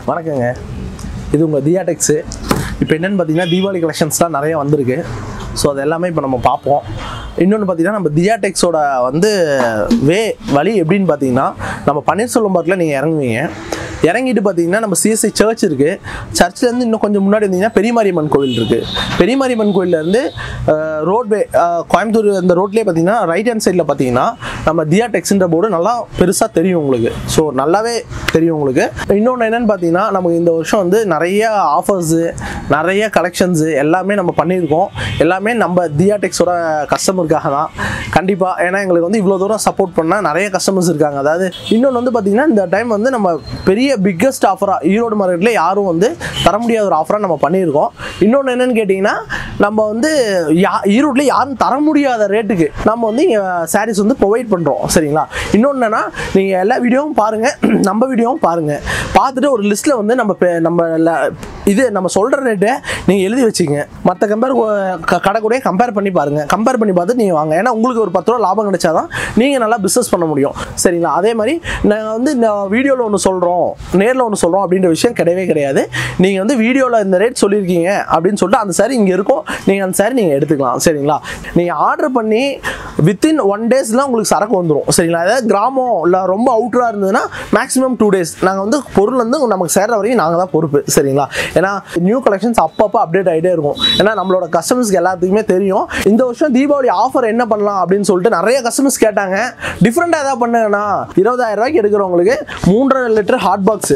வணக்கங்க இது உங்கள் தியாடெக்ஸு இப்போ என்னென்னு பார்த்தீங்கன்னா தீபாவளி கலெக்ஷன்ஸ்லாம் நிறைய வந்திருக்கு ஸோ அது எல்லாமே இப்போ நம்ம பார்ப்போம் இன்னொன்று பார்த்தீங்கன்னா நம்ம தியாடெக்ஸோட வந்து வே வழி எப்படின்னு பார்த்தீங்கன்னா நம்ம பன்னீர்செல்வம் பார்க்கில் நீங்கள் இறங்குவீங்க இறங்கிட்டு பார்த்தீங்கன்னா நம்ம சிஎஸ்ஐ சர்ச் இருக்குது சர்ச்லேருந்து இன்னும் கொஞ்சம் முன்னாடி இருந்தீங்கன்னா பெரியமாரியம்மன் கோவில் இருக்குது பெரியமாரியம்மன் கோயிலேருந்து ரோட்வே கோயம்புத்தூர் அந்த ரோட்லேயே பார்த்தீங்கன்னா ரைட் ஹேண்ட் சைடில் பார்த்தீங்கன்னா நம்ம தியா டெக்ஸ்ன்ற போர்டு நல்லா பெருசாக தெரியும் உங்களுக்கு ஸோ நல்லாவே தெரியும் உங்களுக்கு இன்னொன்று என்னென்னு பார்த்தீங்கன்னா நமக்கு இந்த வருஷம் வந்து நிறைய ஆஃபர்ஸு நிறைய கலெக்ஷன்ஸு எல்லாமே நம்ம பண்ணியிருக்கோம் எல்லாமே நம்ம தியா டெக்ஸோட கஸ்டமருக்காக தான் கண்டிப்பாக ஏன்னா எங்களுக்கு வந்து இவ்வளோ தூரம் சப்போர்ட் பண்ணால் நிறைய கஸ்டமர்ஸ் இருக்காங்க அதாவது இன்னொன்று வந்து பார்த்தீங்கன்னா இந்த டைம் வந்து நம்ம பெரிய பிக்கஸ்ட் ஆஃபராக ஈரோடு மார்க்கெட்டில் யாரும் வந்து தர முடியாத ஒரு ஆஃபராக நம்ம பண்ணியிருக்கோம் இன்னொன்று என்னென்னு கேட்டிங்கன்னா நம்ம வந்து யா ஈரோட்டில் யாரும் தர முடியாத ரேட்டுக்கு நம்ம வந்து சாரீஸ் வந்து ப்ரொவைட் பண்ணுறோம் சரிங்களா இன்னொன்று என்னன்னா நீங்கள் எல்லா வீடியோவும் பாருங்கள் நம்ம வீடியோவும் பாருங்கள் பார்த்துட்டு ஒரு லிஸ்ட்டில் வந்து நம்ம பே- நம்ம ல- இது நம்ம சொல்கிற ரேட்டை நீங்கள் எழுதி வச்சுக்கங்க மற்ற கம்பேர் கடை கூட கம்பேர் பண்ணி பாருங்கள் கம்பேர் பண்ணி பார்த்து நீங்கள் வாங்க ஏன்னா உங்களுக்கு ஒரு பத்து ரூபா லாபம் கிடைச்சாதான் நீங்கள் நல்லா பிஸ்னஸ் பண்ண முடியும் சரிங்களா அதே மாதிரி நாங்கள் வந்து இந்த வீடியோவில் ஒன்று சொல்கிறோம் நேரில் ஒன்று சொல்கிறோம் அப்படின்ற விஷயம் கிடையவே கிடையாது நீங்கள் வந்து வீடியோவில் இந்த ரேட் சொல்லியிருக்கீங்க அப்படின்னு சொல்லிட்டு அந்த சாரி இங்கே இருக்கும் நீங்கள் அந்த சாரி நீங்கள் எடுத்துக்கலாம் சரிங்களா நீங்கள் ஆர்டர் பண்ணி வித்தின் ஒன் டேஸ்லாம் உங்களுக்கு சரக்கு வந்துடும் சரிங்களா அதாவது கிராமம் இல்லை ரொம்ப அவுட்டராக இருந்ததுன்னா மேக்ஸிமம் டூ டேஸ் நாங்கள் வந்து பொருள் வந்து நமக்கு சேர்ற வரைக்கும் நாங்கள் தான் பொறுப்பு சரிங்களா ஏன்னா நியூ கலெக்ஷன்ஸ் அப்பப்போ அப்டேட் ஆகிட்டே இருக்கும் ஏன்னா நம்மளோட கஸ்டமர்ஸ்க்கு எல்லாத்துக்குமே தெரியும் இந்த வருஷம் தீபாவளி ஆஃபர் என்ன பண்ணலாம் அப்படின்னு சொல்லிட்டு நிறைய கஸ்டமர்ஸ் கேட்டாங்க டிஃப்ரெண்ட்டாக எதாவது பண்ணுங்கண்ணா இருபதாயிரம் ரூபாய்க்கு எடுக்கிறவங்களுக்கு மூன்றரை லிட்டர் ஹாட் பாக்ஸு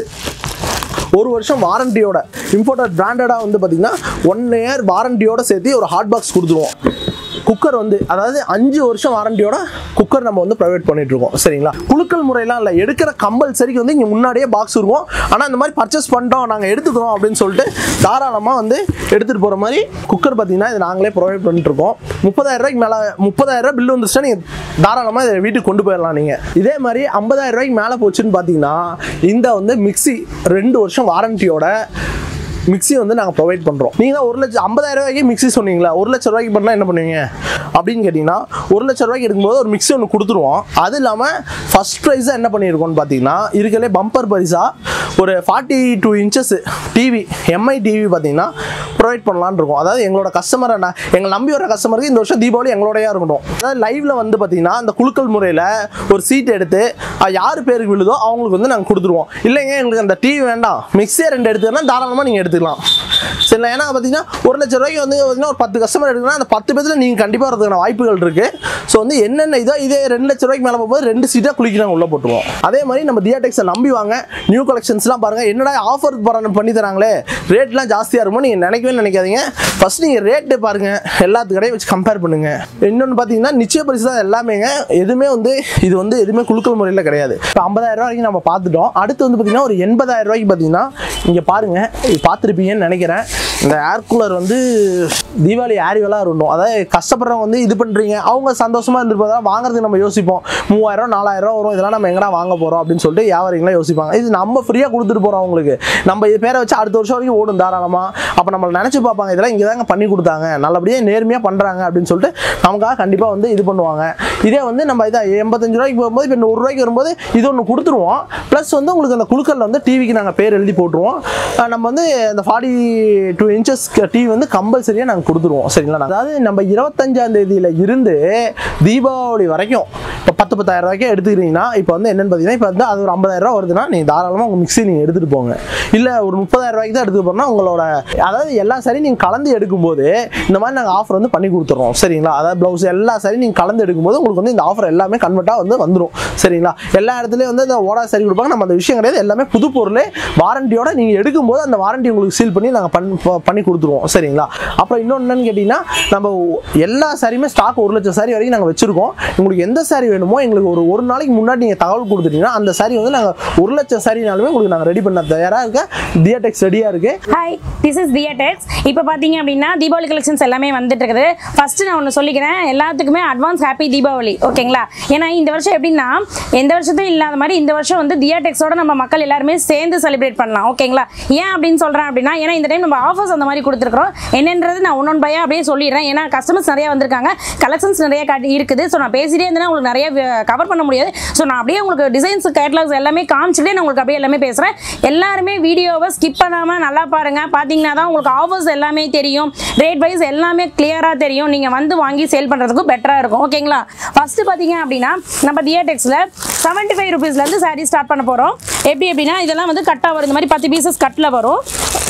ஒரு வருஷம் வாரண்டியோட இம்போர்ட்டட் பிராண்டடாக வந்து பார்த்தீங்கன்னா ஒன் இயர் வாரண்டியோட சேர்த்து ஒரு ஹாட் பாக்ஸ் கொடுத்துருவோம் குக்கர் வந்து அதாவது அஞ்சு வருஷம் வாரண்டியோட குக்கர் நம்ம வந்து ப்ரொவைட் பண்ணிட்டு இருக்கோம் சரிங்களா குலுக்கல் முறையெல்லாம் இல்லை எடுக்கிற கம்பல்சரிக்கு வந்து இங்கே முன்னாடியே பாக்ஸ் இருக்கும் ஆனால் இந்த மாதிரி பர்ச்சேஸ் பண்ணிட்டோம் நாங்கள் எடுத்துக்கிறோம் அப்படின்னு சொல்லிட்டு தாராளமாக வந்து எடுத்துகிட்டு போகிற மாதிரி குக்கர் பார்த்தீங்கன்னா இது நாங்களே ப்ரொவைட் பண்ணிட்டு இருக்கோம் முப்பதாயிரம் ரூபாய்க்கு மேலே முப்பதாயிரம் ரூபாய் பில் வந்துச்சுன்னா நீங்கள் தாராளமாக இதை வீட்டுக்கு கொண்டு போயிடலாம் நீங்கள் இதே மாதிரி ஐம்பதாயிரம் ரூபாய்க்கு மேலே போச்சுன்னு பார்த்தீங்கன்னா இந்த வந்து மிக்ஸி ரெண்டு வருஷம் வாரண்டியோட மிக்ஸி வந்து நாங்கள் ப்ரொவைட் பண்ணுறோம் நீங்கள் ஒரு லட்சம் ஐம்பதாயிரம் ரூபாய்க்கு மிக்ஸி சொன்னீங்களா ஒரு லட்ச ரூபாய்க்கு பண்ணால் என்ன பண்ணுவீங்க அப்படின்னு கேட்டிங்கன்னா ஒரு லட்ச ரூபாய்க்கு எடுக்கும்போது ஒரு மிக்ஸி ஒன்று கொடுத்துருவோம் அது இல்லாமல் ஃபஸ்ட் ப்ரைஸாக என்ன பண்ணியிருக்கோம்னு பார்த்தீங்கன்னா இருக்கலே பம்பர் பரிசாக ஒரு forty two inches TV MI TV பார்த்தீங்கன்னா ப்ரொவைட் பண்ணலான்னு இருக்கோம் அதாவது எங்களோட கஸ்டமரை நான் எங்களை நம்பி வர கஸ்டமருக்கு இந்த வருஷம் தீபாவளி எங்களோடயா இருக்கட்டும் அதாவது லைவ்ல வந்து பார்த்தீங்கன்னா அந்த குலுக்கல் முறையில் ஒரு சீட் எடுத்து அது யார் பேருக்கு விழுதோ அவங்களுக்கு வந்து நாங்கள் கொடுத்துருவோம் இல்லைங்க எங்களுக்கு அந்த டிவி வேண்டாம் மிக்ஸியே ரெண்டு எடுத்துக்கன்னா தாராளமாக நீங்கள் எடுத்துக்கலாம் சரிங்களா ஏன்னா பார்த்தீங்கன்னா ஒரு லட்ச ரூபாய்க்கு வந்து பார்த்தீங்கன்னா ஒரு பத்து கஸ்டமர் எடுக்கணும் அந்த பத்து பேர்த்தில் நீங்கள் கண்டிப்பாக வரதுக்கான வாய்ப்புகள் இருக்குது ஸோ வந்து என்னென்ன இதோ இதே ரெண்டு லட்ச ரூபாய்க்கு மேலே போகும்போது ரெண்டு சீட்டாக குளிக்க நாங்கள் உள்ளே போட்டுருவோம் அதே மாதிரி நம்ம தியாடெக்ஸை நம்பி வாங்க நியூ கலெக்ஷன்ஸ்லாம் பாருங்கள் என்னடா ஆஃபர் பண்ணி தராங்களே ரேட்லாம் ஜாஸ்தியாக இருக்குமோ நீங்கள் நினைக்கவே நினைக்காதீங்க ஃபர்ஸ்ட் நீங்கள் ரேட்டு பாருங்கள் எல்லாத்து கடையும் வச்சு கம்பேர் பண்ணுங்க இன்னொன்று பார்த்தீங்கன்னா நிச்சய பரிசு தான் எல்லாமேங்க எதுவுமே வந்து இது வந்து எதுவுமே குலுக்கல் முறையில் கிடையாது இப்போ ஐம்பதாயிரம் ரூபாய் வரைக்கும் நம்ம பார்த்துட்டோம் அடுத்து வந்து பார்த்தீங்கன்னா ஒரு எண்பதாயிரம் ரூபாய்க்கு பார்த்தீங்கன்னா இங்கே பாருங்க இது பார்த்துருப்பீங்கன்னு நினைக்கிறேன் இந்த ஏர் கூலர் வந்து தீபாவளி ஏரிவலாக இருக்கணும் அதாவது கஷ்டப்படுறவங்க வந்து இது பண்ணுறீங்க அவங்க சந்தோஷமாக இருந்திருப்பதா வாங்குறதுக்கு நம்ம யோசிப்போம் மூவாயிரம் நாலாயிரம் வரும் இதெல்லாம் நம்ம எங்கடா வாங்க போகிறோம் அப்படின்னு சொல்லிட்டு வியாபாரிகளாம் யோசிப்பாங்க இது நம்ம ஃப்ரீயாக கொடுத்துட்டு போகிறோம் அவங்களுக்கு நம்ம இது பேரை வச்சு அடுத்த வருஷம் வரைக்கும் ஓடும் தாராளமாக அப்போ நம்மளை நினச்சி பார்ப்பாங்க இதெல்லாம் இங்கே தாங்க பண்ணி கொடுத்தாங்க நல்லபடியாக நேர்மையாக பண்ணுறாங்க அப்படின்னு சொல்லிட்டு நமக்காக கண்டிப்பாக வந்து இது பண்ணுவாங்க இதே வந்து நம்ம இதை எண்பத்தஞ்சு ரூபாய்க்கு போகும்போது இப்போ நூறு ரூபாய்க்கு வரும்போது இது ஒன்று கொடுத்துருவோம் ப்ளஸ் வந்து உங்களுக்கு அந்த குழுக்களில் வந்து டிவிக்கு நாங்கள் பேர் எழுதி போட்டுருவோம் அஹ் நம்ம வந்து அந்த ஃபார்ட்டி டூ இன்ச்சஸ் டிவி வந்து கம்பல்சரியாக நாங்கள் கொடுத்துருவோம் சரிங்களா அதாவது நம்ம இருபத்தஞ்சாம் தேதியில இருந்து தீபாவளி வரைக்கும் இப்போ பத்து பத்தாயிரம் ரூபாய்க்கே எடுத்துக்கிறீங்கன்னா இப்போ வந்து என்னன்னு பார்த்தீங்கன்னா இப்போ வந்து அது ஒரு ஐம்பதாயிரம் ரூபா வருதுன்னா நீங்கள் தாராளமாக உங்கள் மிக்ஸி நீங்கள் எடுத்துகிட்டு போங்க இல்லை ஒரு முப்பதாயிரம் ரூபாய்க்கு தான் எடுத்துகிட்டு போனால் உங்களோட அதாவது எல்லா சரி நீங்கள் கலந்து எடுக்கும்போது இந்த மாதிரி நாங்கள் ஆஃபர் வந்து பண்ணி கொடுத்துறோம் சரிங்களா அதாவது ப்ளவுஸ் எல்லா சரி நீங்கள் கலந்து எடுக்கும்போது உங்களுக்கு வந்து இந்த ஆஃபர் எல்லாமே கன்வெர்ட்டாக வந்து வந்துடும் சரிங்களா எல்லா இடத்துலையும் வந்து இந்த ஓடா சரி கொடுப்பாங்க நம்ம அந்த விஷயம் கிடையாது எல்லாமே புது பொருளே வாரண்டியோட நீங்கள் எடுக்கும்போது அந்த வாரண்டி உங்களுக்கு சீல் பண்ணி நாங்கள் பண் ப- பண்ணி கொடுத்துருவோம் சரிங்களா அப்புறம் இன்னொன்று என்னன்னு கேட்டிங்கன்னா நம்ம எல்லா சாரியுமே ஸ்டாக் ஒரு லட்சம் சாரி வரைக்கும் நாங்கள் வச்சுருக்கோம் உங்களுக்கு எந்த சாரி வேணுமோ எங்களுக்கு ஒரு ஒரு நாளைக்கு முன்னாடி நீங்கள் தகவல் கொடுத்துட்டீங்கன்னா அந்த சாரி வந்து நாங்கள் ஒரு லட்சம் சாரினாலுமே உங்களுக்கு நாங்கள் ரெடி பண்ண தயாராக இருக்க தியடெக்ஸ் ரெடியாக இருக்குது ஹாய் திஸ் இஸ் தியடெக்ஸ் இப்போ பார்த்தீங்க அப்படின்னா தீபாவளி கலெக்ஷன்ஸ் எல்லாமே வந்துட்டு இருக்குது ஃபர்ஸ்ட் நான் ஒன்று சொல்லிக்கிறேன் எல்லாத்துக்குமே அட்வான்ஸ் ஹாப்பி தீபாவளி ஓகேங்களா ஏன்னா இந்த வருஷம் எப்படின்னா எந்த வருஷத்தையும் இல்லாத மாதிரி இந்த வருஷம் வந்து தியடெக்ஸோட நம்ம மக்கள் எல்லாருமே சேர்ந்து செலிப்ரேட் பண்ணலாம் ஓகேங்களா ஏன் அப்படின்னு சொல்கிறேன் அப்படின்னா ஏன்னா இந்த டைம் நம்ம ஆஃபர்ஸ் அந்த மாதிரி கொடுத்துருக்குறோம் என்னன்றது நான் ஒன் ஒன் பையா அப்படியே சொல்லிடுறேன் ஏன்னா கஸ்டமர்ஸ் நிறைய வந்திருக்காங்க கலெக்ஷன்ஸ் நிறைய காட்டி இருக்குது ஸோ நான் பேசிட்டே இருந்தேன்னா உங்களுக்கு நிறைய கவர் பண்ண முடியாது ஸோ நான் அப்படியே உங்களுக்கு டிசைன்ஸ் கேட்லாக்ஸ் எல்லாமே காமிச்சிட்டே நான் உங்களுக்கு அப்படியே எல்லாமே பேசுகிறேன் எல்லாருமே வீடியோவை ஸ்கிப் பண்ணாமல் நல்லா பாருங்கள் பார்த்தீங்கன்னா தான் உங்களுக்கு ஆஃபர்ஸ் எல்லாமே தெரியும் ரேட் வைஸ் எல்லாமே கிளியராக தெரியும் நீங்கள் வந்து வாங்கி சேல் பண்ணுறதுக்கு பெட்டராக இருக்கும் ஓகேங்களா ஃபஸ்ட்டு பார்த்தீங்க அப்படின்னா நம்ம தியேடெக்ஸில் செவன்ட்டி ஃபைவ் ருபீஸ்லேருந்து சாரீ ஸ்டார்ட் பண்ண போகிறோம் எப்படி எப்படின்னா இதெல்லாம் வந்து கட்டாக வரும் இந்த மாதிரி பத்து பீசஸ் கட்டில் வரும்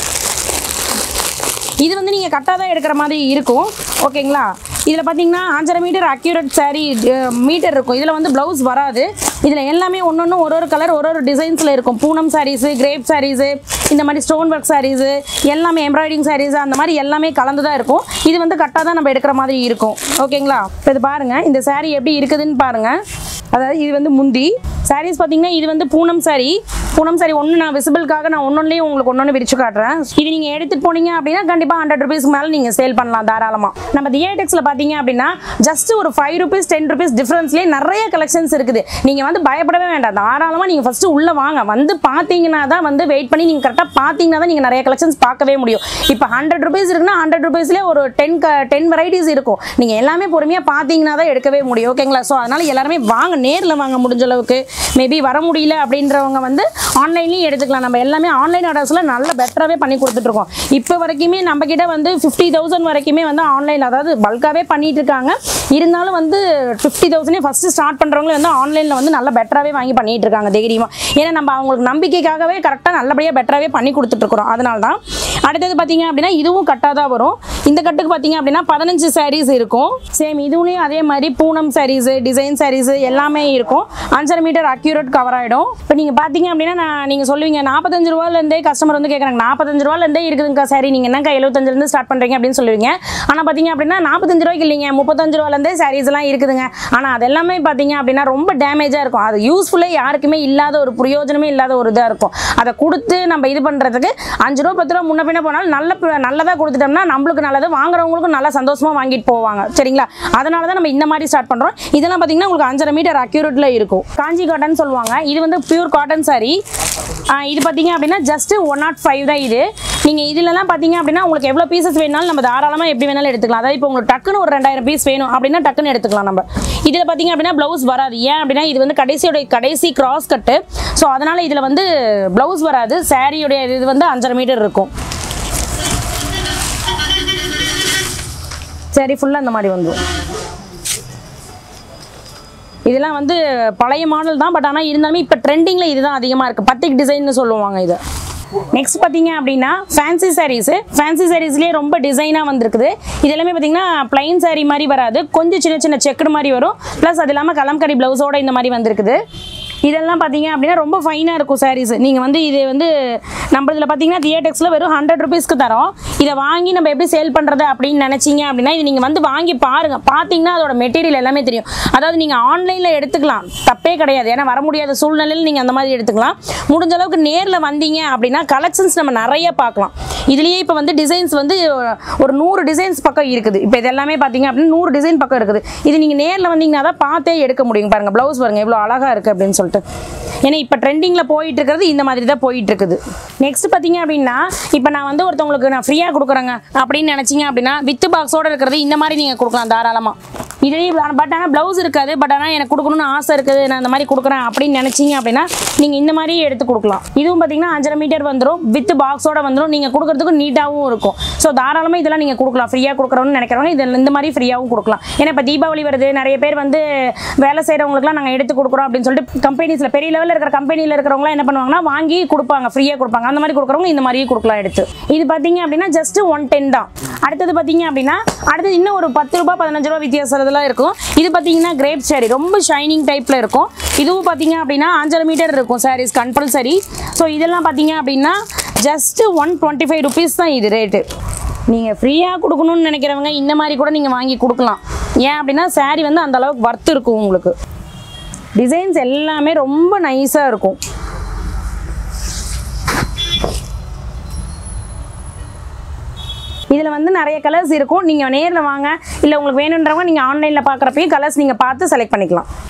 இது வந்து நீங்கள் கட்டாக தான் எடுக்கிற மாதிரி இருக்கும் ஓகேங்களா இதில் பார்த்தீங்கன்னா அஞ்சரை மீட்டர் அக்யூரேட் saree மீட்டர் இருக்கும் இதில் வந்து ப்ளவுஸ் வராது இதில் எல்லாமே ஒன்று ஒன்று ஒரு ஒரு கலர் ஒரு ஒரு டிசைன்ஸில் இருக்கும் பூனம் சாரீஸு கிரேப் சாரீஸு இந்த மாதிரி ஸ்டோன் ஒர்க் சாரீஸு எல்லாமே எம்ப்ராய்டிங் சாரீஸ் அந்த மாதிரி எல்லாமே கலந்து தான் இருக்கும் இது வந்து கட்டாக தான் நம்ம எடுக்கிற மாதிரி இருக்கும் ஓகேங்களா இப்போ இது பாருங்கள் இந்த saree எப்படி இருக்குதுன்னு பாருங்கள் அதாவது இது வந்து முந்தி சாரீஸ் பார்த்தீங்கன்னா இது வந்து பூனம் saree பூனம் saree ஒன்று நான் விசிபிளுக்காக நான் ஒன்னொன்லேயும் உங்களுக்கு ஒன்று விரிச்சு காட்டுறேன் இது நீங்கள் எடுத்துகிட்டு போனீங்க அப்படின்னா கண்டிப்பாக ஹண்ட்ரட் ருபீஸ்க்கு மேலே நீங்கள் சேல் பண்ணலாம் தாராளமாக நம்ம தியேடெக்ஸில் பார்த்தீங்க அப்படின்னா ஜஸ்ட் ஒரு ஃபைவ் ருபீஸ் டென் ருபீஸ் டிஃப்ரென்ஸ்லேயே நிறைய கலெக்ஷன்ஸ் இருக்குது நீங்கள் வந்து பயப்படவே வேண்டாம் தாராளமாக நீங்கள் ஃபஸ்ட்டு உள்ளே வாங்க வந்து பார்த்தீங்கன்னா தான் வந்து வெயிட் பண்ணி நீங்கள் கரெக்டாக பார்த்தீங்கன்னா தான் நீங்கள் நிறைய கலெக்ஷன்ஸ் பார்க்கவே முடியும் இப்போ ஹண்ட்ரட் ருபீஸ் இருக்குன்னா ஹண்ட்ரட் ருபீஸ்லேயே ஒரு டென் க டென் வெரைட்டிஸ் இருக்கும் நீங்கள் எல்லாமே பொறுமையாக பார்த்தீங்கன்னா தான் எடுக்கவே முடியும் ஓகேங்களா ஸோ அதனால் எல்லாருமே வாங்க நேரில் வாங்க முடிஞ்ச அளவுக்கு மேபி வர முடியல அப்படின்றவங்க வந்து ஆன்லைன்லேயும் எடுத்துக்கலாம் நம்ம எல்லாமே ஆன்லைன் ஆர்டர்ஸில் நல்ல பெட்டராகவே பண்ணி கொடுத்துட்ருக்கோம் இப்போ வரைக்குமே நம்ம கிட்ட வந்து ஃபிஃப்டி தௌசண்ட் வரைக்குமே வந்து ஆன்லைன் அதாவது பல்காகவே பண்ணிட்டு இருக்காங்க இருந்தாலும் வந்து ஃபிஃப்டி தௌசண்டே ஃபஸ்ட்டு ஸ்டார்ட் பண்ணுறவங்களே வந்து ஆன்லைனில் வந்து நல்லா பெட்டராகவே வாங்கி பண்ணிட்டு இருக்காங்க தைரியமாக ஏன்னா நம்ம அவங்களுக்கு நம்பிக்கைக்காகவே கரெக்டாக நல்லபடியாக பெட்டராகவே பண்ணி கொடுத்துட்ருக்குறோம் அதனால தான் அடுத்தது பார்த்தீங்க அப்படின்னா இதுவும் கட்டாக தான் வரும் இந்த கட்டுக்கு பார்த்தீங்க அப்படின்னா பதினஞ்சு சாரீஸ் இருக்கும் சேம் இதுலேயும் அதே மாதிரி பூனம் சாரீஸு டிசைன் சாரீஸு எல்லாமே இருக்கும் அஞ்சரை மீட்டர் அக்யூரேட் கவர் ஆகிடும் இப்போ நீங்கள் பார்த்தீங்க அப்படின்னா நான் நீங்கள் சொல்லுவீங்க நாற்பத்தஞ்சு ரூபாலேருந்தே கஸ்டமர் வந்து கேட்குறாங்க நாற்பத்தஞ்சு ரூபாலேருந்தே இருக்குதுங்க சாரி நீங்கள் என்னக்கா எழுபத்தஞ்சிலேருந்து ஸ்டார்ட் பண்ணுறீங்க அப்படின்னு சொல்லுவீங்க ஆனால் பார்த்தீங்க அப்படின்னா நாற்பத்தஞ்சு ரூபாய்க்கு இல்லைங்க முப்பத்தஞ்சு ரூபாலேருந்தே சாரீஸ் எல்லாம் இருக்குதுங்க ஆனால் அது எல்லாமே பார்த்தீங்க அப்படின்னா ரொம்ப டேமேஜாக இருக்கும் அது யூஸ்ஃபுல்லாக யாருக்குமே இல்லாத ஒரு பிரயோஜனமே இல்லாத ஒரு இதாக இருக்கும் அதை கொடுத்து நம்ம இது பண்ணுறதுக்கு அஞ்சு ரூபா பத்து ரூபா முன்ன பின்ன போனாலும் நல்ல ப- நல்லதா கொடுத்துட்டோம்னா நம்மளுக்கு நல்லது வாங்குறவங்களுக்கும் நல்லா சந்தோஷமா வாங்கிட்டு போவாங்க சரிங்களா அதனால தான் நம்ம இந்த மாதிரி ஸ்டார்ட் பண்றோம் இதெல்லாம் பார்த்தீங்கன்னா உங்களுக்கு அஞ்சரை மீட்டர் அக்யூரேட்ல இருக்கும் காஞ்சி காட்டன் சொல்லுவாங்க இது வந்து பியூர் காட்டன் saree ஆஹ் இது பார்த்தீங்க அப்படின்னா ஜஸ்ட் ஒன் நாட் ஃபைவ் தான் இது நீங்கள் இதுலலாம் பார்த்தீங்க அப்படின்னா உங்களுக்கு எவ்வளோ பீசஸ் வேணாலும் நம்ம தாராளமாக எப்படி வேணாலும் எடுத்துக்கலாம் அதாவது இப்போ உங்களுக்கு டக்குன்னு ஒரு ரெண்டாயிரம் பீஸ் வேணும் அப்படின்னா டக்குன்னு எடுத்துக்கலாம் நம்ம இதில் பார்த்தீங்க அப்படின்னா ப்ளவுஸ் வராது ஏன் அப்படின்னா இது வந்து கடைசியோட கடைசி கிராஸ் கட்டு ஸோ அதனால் இதில் வந்து ப்ளவுஸ் வராது சாரியோடைய இது வந்து அஞ்சரை மீட்டர் இருக்கும் சரி ஃபுல்லாக இந்த மாதிரி வந்துடும் இதெல்லாம் வந்து பழைய மாடல் தான் பட் ஆனால் இருந்தாலுமே இப்போ ட்ரெண்டிங்கில் இதுதான் அதிகமாக இருக்குது பத்திக் டிசைன்னு சொல்லுவாங்க இதை நெக்ஸ்ட் பார்த்தீங்க அப்படின்னா ஃபேன்சி சாரீஸு ஃபேன்சி சாரீஸ்லேயே ரொம்ப டிசைனாக வந்திருக்குது இது எல்லாமே பார்த்தீங்கன்னா பிளைன் saree மாதிரி வராது கொஞ்சம் சின்ன சின்ன செக்குடு மாதிரி வரும் ப்ளஸ் அது இல்லாமல் கலம்கரி ப்ளவுஸோட இந்த மாதிரி வந்திருக்குது இதெல்லாம் பார்த்தீங்க அப்படின்னா ரொம்ப ஃபைனாக இருக்கும் சாரீஸ் நீங்கள் வந்து இது வந்து நம்ம இதில் பார்த்தீங்கன்னா தியேடெக்ஸில் வெறும் ஹண்ட்ரட் ருபீஸ்க்கு தரோம் இதை வாங்கி நம்ம எப்படி சேல் பண்ணுறது அப்படின்னு நினச்சிங்க அப்படின்னா இது நீங்கள் வந்து வாங்கி பாருங்கள் பார்த்தீங்கன்னா அதோட மெட்டீரியல் எல்லாமே தெரியும் அதாவது நீங்கள் ஆன்லைனில் எடுத்துக்கலாம் தப்பே கிடையாது ஏன்னா வர முடியாத சூழ்நிலையில் நீங்கள் அந்த மாதிரி எடுத்துக்கலாம் முடிஞ்ச அளவுக்கு நேரில் வந்தீங்க அப்படின்னா கலெக்ஷன்ஸ் நம்ம நிறைய பார்க்கலாம் இதுலேயே இப்போ வந்து டிசைன்ஸ் வந்து ஒரு நூறு டிசைன்ஸ் பக்கம் இருக்குது இப்போ இது எல்லாமே பார்த்தீங்க அப்படின்னா நூறு டிசைன் பக்கம் இருக்குது இது நீங்கள் நேரில் வந்தீங்கன்னா தான் பார்த்தே எடுக்க முடியும் பாருங்கள் ப்ளவுஸ் பாருங்கள் எவ்வளோ அழகாக இருக்குது அப்படின்னு சொல்லிட்டு ஏன்னா இப்போ ட்ரெண்டிங்கில் போயிட்டு இருக்கிறது இந்த மாதிரி தான் போயிட்டு இருக்குது நெக்ஸ்ட் பார்த்தீங்க அப்படின்னா இப்போ நான் வந்து ஒருத்தவங்களுக்கு நான் ஃப்ரீயாக கொடுக்குறேங்க அப்படின்னு நினச்சிங்க அப்படின்னா வித்து பாக்ஸோட இருக்கிறது இந்த மாதிரி நீங்கள் கொடுக்கலாம் தாராளமாக இதுலேயே பட் ஆனால் ப்ளவுஸ் இருக்காது பட் ஆனால் எனக்கு கொடுக்கணும்னு ஆசை இருக்குது நான் இந்த மாதிரி கொடுக்குறேன் அப்படின்னு நினச்சிங்க அப்படின்னா நீங்கள் இந்த மாதிரி எடுத்து கொடுக்கலாம் இதுவும் பார்த்தீங்கன்னா அஞ்சரை மீட்டர் வந்துடும் வித் பாக்ஸோட வந்துடும் நீங்கள் கொடுக்குறதுக்கு நீட்டாகவும் இருக்கும் ஸோ தாராளமாக இதெல்லாம் நீங்கள் கொடுக்கலாம் ஃப்ரீயாக கொடுக்குறோன்னு நினைக்கிறவங்க இதில் இந்த மாதிரி ஃப்ரீயாகவும் கொடுக்கலாம் ஏன்னா இப்போ தீபாவளி வருது நிறைய பேர் வந்து வேலை செய்கிறவங்களுக்குலாம் நாங்கள் எடுத்து கொடுக்குறோம் அப்படின்னு சொல்லிட்டு கம்பெனிஸில் பெரிய லெவலில் இருக்கிற கம்பெனியில் இருக்கிறவங்களாம் என்ன பண்ணுவாங்கன்னா வாங்கி கொடுப்பாங்க ஃப்ரீயாக கொடுப்பாங்க அந்த மாதிரி கொடுக்குறவங்க இந்த மாதிரியே கொடுக்கலாம் எடுத்து இது பார்த்தீங்க அப்படின்னா ஜஸ்ட் ஒன் டென் தான் அடுத்தது பார்த்தீங்க அப்படின்னா அடுத்தது இன்னும் ஒரு பத்து ரூபாய் பதினஞ்சு ரூபா வித்தியாசத்தில் இருக்கும் இது பார்த்தீங்கன்னா கிரேப் சாரி ரொம்ப ஷைனிங் டைப்பில் இருக்கும் இதுவும் பார்த்தீங்க அப்படின்னா அஞ்சரை மீட்டர் இருக்கும் சாரீஸ் கம்பல்சரி ஸோ இதெல்லாம் பார்த்தீங்க அப்படின்னா just one twenty five rupees தான் இது ரேட்டு நீங்கள் ஃப்ரீயாக கொடுக்கணும்னு நினைக்கிறவங்க இந்த மாதிரி கூட நீங்கள் வாங்கி கொடுக்கலாம் ஏன் அப்படின்னா saree வந்து அந்த அளவுக்கு ஒர்த் இருக்கும் உங்களுக்கு டிசைன்ஸ் எல்லாமே ரொம்ப நைஸாக இருக்கும் இதில் வந்து நிறைய கலர்ஸ் இருக்கும் நீங்கள் நேரில் வாங்க இல்லை உங்களுக்கு வேணுன்றவங்க நீங்கள் ஆன்லைனில் பார்க்குறப்பையும் கலர்ஸ் நீங்கள் பார்த்து செலக்ட் பண்ணிக்கலாம்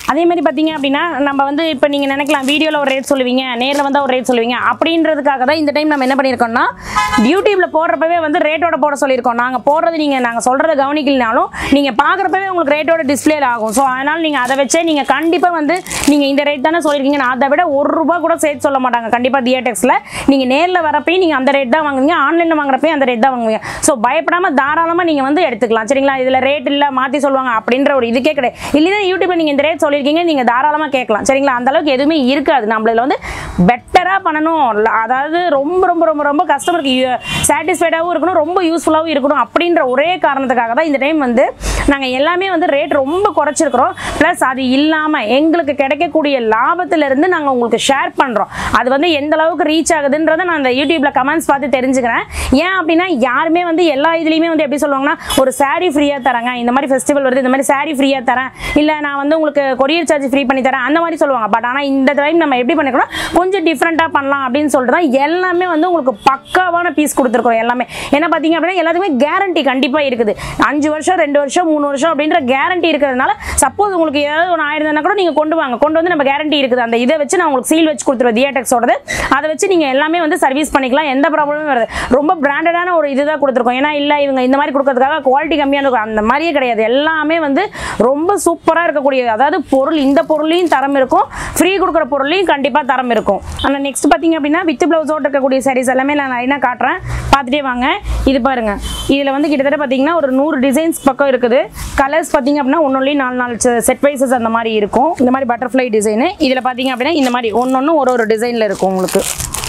அதே மாதிரி பார்த்தீங்க அப்படின்னா நம்ம வந்து இப்போ நீங்கள் நினைக்கலாம் வீடியோவில் ஒரு ரேட் சொல்லுவீங்க நேரில் வந்தால் ஒரு ரேட் சொல்லுவீங்க அப்படின்றதுக்காக தான் இந்த டைம் நம்ம என்ன பண்ணியிருக்கோம்னா யூடியூப்பில் போடுறப்பவே வந்து ரேட்டோட போட சொல்லியிருக்கோம் நாங்கள் போடுறது நீங்கள் நாங்கள் சொல்கிறத கவனிக்கலனாலும் நீங்கள் பார்க்குறப்பவே உங்களுக்கு ரேட்டோட டிஸ்பிளே ஆகும் ஸோ அதனால் நீங்கள் அதை வச்சே நீங்கள் கண்டிப்பாக வந்து நீங்கள் இந்த ரேட் தானே சொல்லியிருக்கீங்க நான் அதை விட ஒரு ரூபா கூட சேர்த்து சொல்ல மாட்டாங்க கண்டிப்பாக தியேட்டெக்ஸில் நீங்கள் நேரில் வரப்பையும் நீங்கள் அந்த ரேட் தான் வாங்குவீங்க ஆன்லைனில் வாங்குறப்பையும் அந்த ரேட் தான் வாங்குவீங்க ஸோ பயப்படாமல் தாராளமாக நீங்கள் வந்து எடுத்துக்கலாம் சரிங்களா இதில் ரேட் இல்லை மாற்றி சொல்லுவாங்க அப்படின்ற ஒரு இதுக்கே கிடையாது இல்லைன்னா யூடியூப்ல நீங்கள் இந்த ரேட் சொல்லியிருக்கீங்க நீங்கள் தாராளமாக கேட்கலாம் சரிங்களா அந்த அளவுக்கு எதுவுமே இருக்காது நம்மள வந்து பெட்டராக பண்ணணும் ல- அதாவது ரொம்ப ரொம்ப ரொம்ப ரொம்ப கஸ்டமருக்கு சாட்டிஸ்ஃபைடாகவும் இருக்கணும் ரொம்ப யூஸ்ஃபுல்லாகவும் இருக்கணும் அப்படின்ற ஒரே காரணத்துக்காக தான் இந்த டைம் வந்து நாங்கள் எல்லாமே வந்து ரேட் ரொம்ப குறைச்சிருக்கிறோம் ப்ளஸ் அது இல்லாமல் எங்களுக்கு கிடைக்கக்கூடிய லாபத்திலிருந்து நாங்கள் உங்களுக்கு ஷேர் பண்ணுறோம் அது வந்து எந்த அளவுக்கு ரீச் ஆகுதுன்றதை நான் அந்த யூடியூப்ல கமெண்ட்ஸ் பார்த்து தெரிஞ்சுக்கிறேன் ஏன் அப்படின்னா யாருமே வந்து எல்லா இதுலேயுமே வந்து எப்படி சொல்லுவாங்கன்னா ஒரு saree ஃப்ரீயாக தராங்க இந்த மாதிரி ஃபெஸ்டிவல் வருது இந்த மாதிரி saree ஃப்ரீயாக தரேன் இல்லை நான் வந்து உங்களுக்கு கொரியர் சார்ஜ் ஃப்ரீ பண்ணி தரேன் அந்த மாதிரி சொல்லுவாங்க பட் ஆனால் இந்த டைம் நம்ம எப்படி பண்ணிக்கிறோம் கொஞ்சம் டிஃப்ரெண்ட்டாக பண்ணலாம் அப்படின்னு சொல்லிட்டு தான் எல்லாமே வந்து உங்களுக்கு பக்காவான பீஸ் கொடுத்துருக்கோம் எல்லாமே ஏன்னா பார்த்தீங்க அப்படின்னா எல்லாத்துக்குமே கேரண்டி கண்டிப்பாக இருக்குது அஞ்சு வருஷம் ரெண்டு வருஷம் மூணு வருஷம் அப்படின்ற கேரண்டி இருக்கிறதுனால சப்போஸ் உங்களுக்கு ஏதாவது ஒன்று ஆயிருந்தா கூட நீங்கள் கொண்டு வாங்க கொண்டு வந்து நம்ம கேரண்டி இருக்குது அந்த இதை வச்சு நான் உங்களுக்கு சீல் வச்சு கொடுத்துருவேன் தியேட்டெக்ஸோடது அதை வச்சு நீங்கள் எல்லாமே வந்து சர்வீஸ் பண்ணிக்கலாம் எந்த ப்ராப்ளமும் வருது ரொம்ப பிராண்டடான ஒரு இதுதான் கொடுத்துருக்கோம் ஏன்னா இல்லை இவங்க இந்த மாதிரி கொடுக்கறதுக்காக குவாலிட்டி கம்மியாக இருக்கும் அந்த மாதிரியே கிடையாது எல்லாமே வந்து ரொம்ப சூப்பராக இருக்கக்கூடிய அதாவது பொருள் இந்த பொருளையும் தரம் இருக்கும் ஃப்ரீ கொடுக்குற பொருளையும் கண்டிப்பாக தரம் இருக்கும் ஆனால் நெக்ஸ்ட் பார்த்தீங்க அப்படின்னா வித் ப்ளவுஸோடு இருக்கக்கூடிய சாரீஸ் எல்லாமே நான் லைனாக காட்டுறேன் பார்த்துட்டே வாங்க இது பாருங்க இதில் வந்து கிட்டத்தட்ட பார்த்தீங்கன்னா ஒரு நூறு டிசைன்ஸ் பக்கம் இருக்குது கலர்ஸ் பார்த்தீங்க அப்படின்னா ஒன்னொன்லையும் நாலு நாலு செட் வைசஸ் அந்த மாதிரி இருக்கும் இந்த மாதிரி பட்டர்ஃப்ளை டிசைனு இதில் பார்த்தீங்க அப்படின்னா இந்த மாதிரி ஒன்னொன்று ஒரு ஒரு டிசைனில் இருக்கும் உங்களுக்கு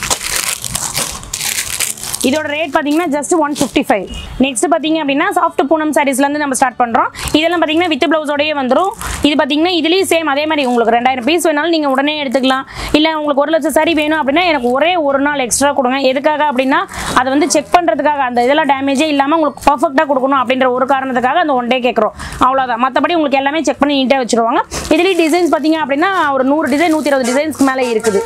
இதோட ரேட் பார்த்தீங்கன்னா just one fifty five next பார்த்தீங்க அப்படின்னா சாஃப்ட் பூனம் சாரீஸ்லேருந்து நம்ம ஸ்டார்ட் பண்ணுறோம் இதெல்லாம் பார்த்தீங்கன்னா வித் ப்ளவுஸோடயே வந்துடும் இது பார்த்தீங்கன்னா இதுலேயும் சேம் அதே மாதிரி உங்களுக்கு ரெண்டாயிரம் பீஸ் வேணாலும் நீங்கள் உடனே எடுத்துக்கலாம் இல்லை உங்களுக்கு ஒரு லட்சம் சாரி வேணும் அப்படின்னா எனக்கு ஒரே ஒரு நாள் எக்ஸ்ட்ரா கொடுங்க எதுக்காக அப்படின்னா அதை வந்து செக் பண்ணுறதுக்காக அந்த இதெல்லாம் டேமேஜே இல்லாமல் உங்களுக்கு பர்ஃபெக்டாக கொடுக்கணும் அப்படின்ற ஒரு காரணத்துக்காக அந்த ஒன் டே கேட்குறோம் அவ்வளோதான் மற்றபடி உங்களுக்கு எல்லாமே செக் பண்ணி நீட்டாக வச்சுருவாங்க இதுலேயும் டிசைன்ஸ் பார்த்தீங்க அப்படின்னா ஒரு நூறு டிசைன் நூற்றி இருபது டிசைன்ஸ்க்கு மேலே இருக்குது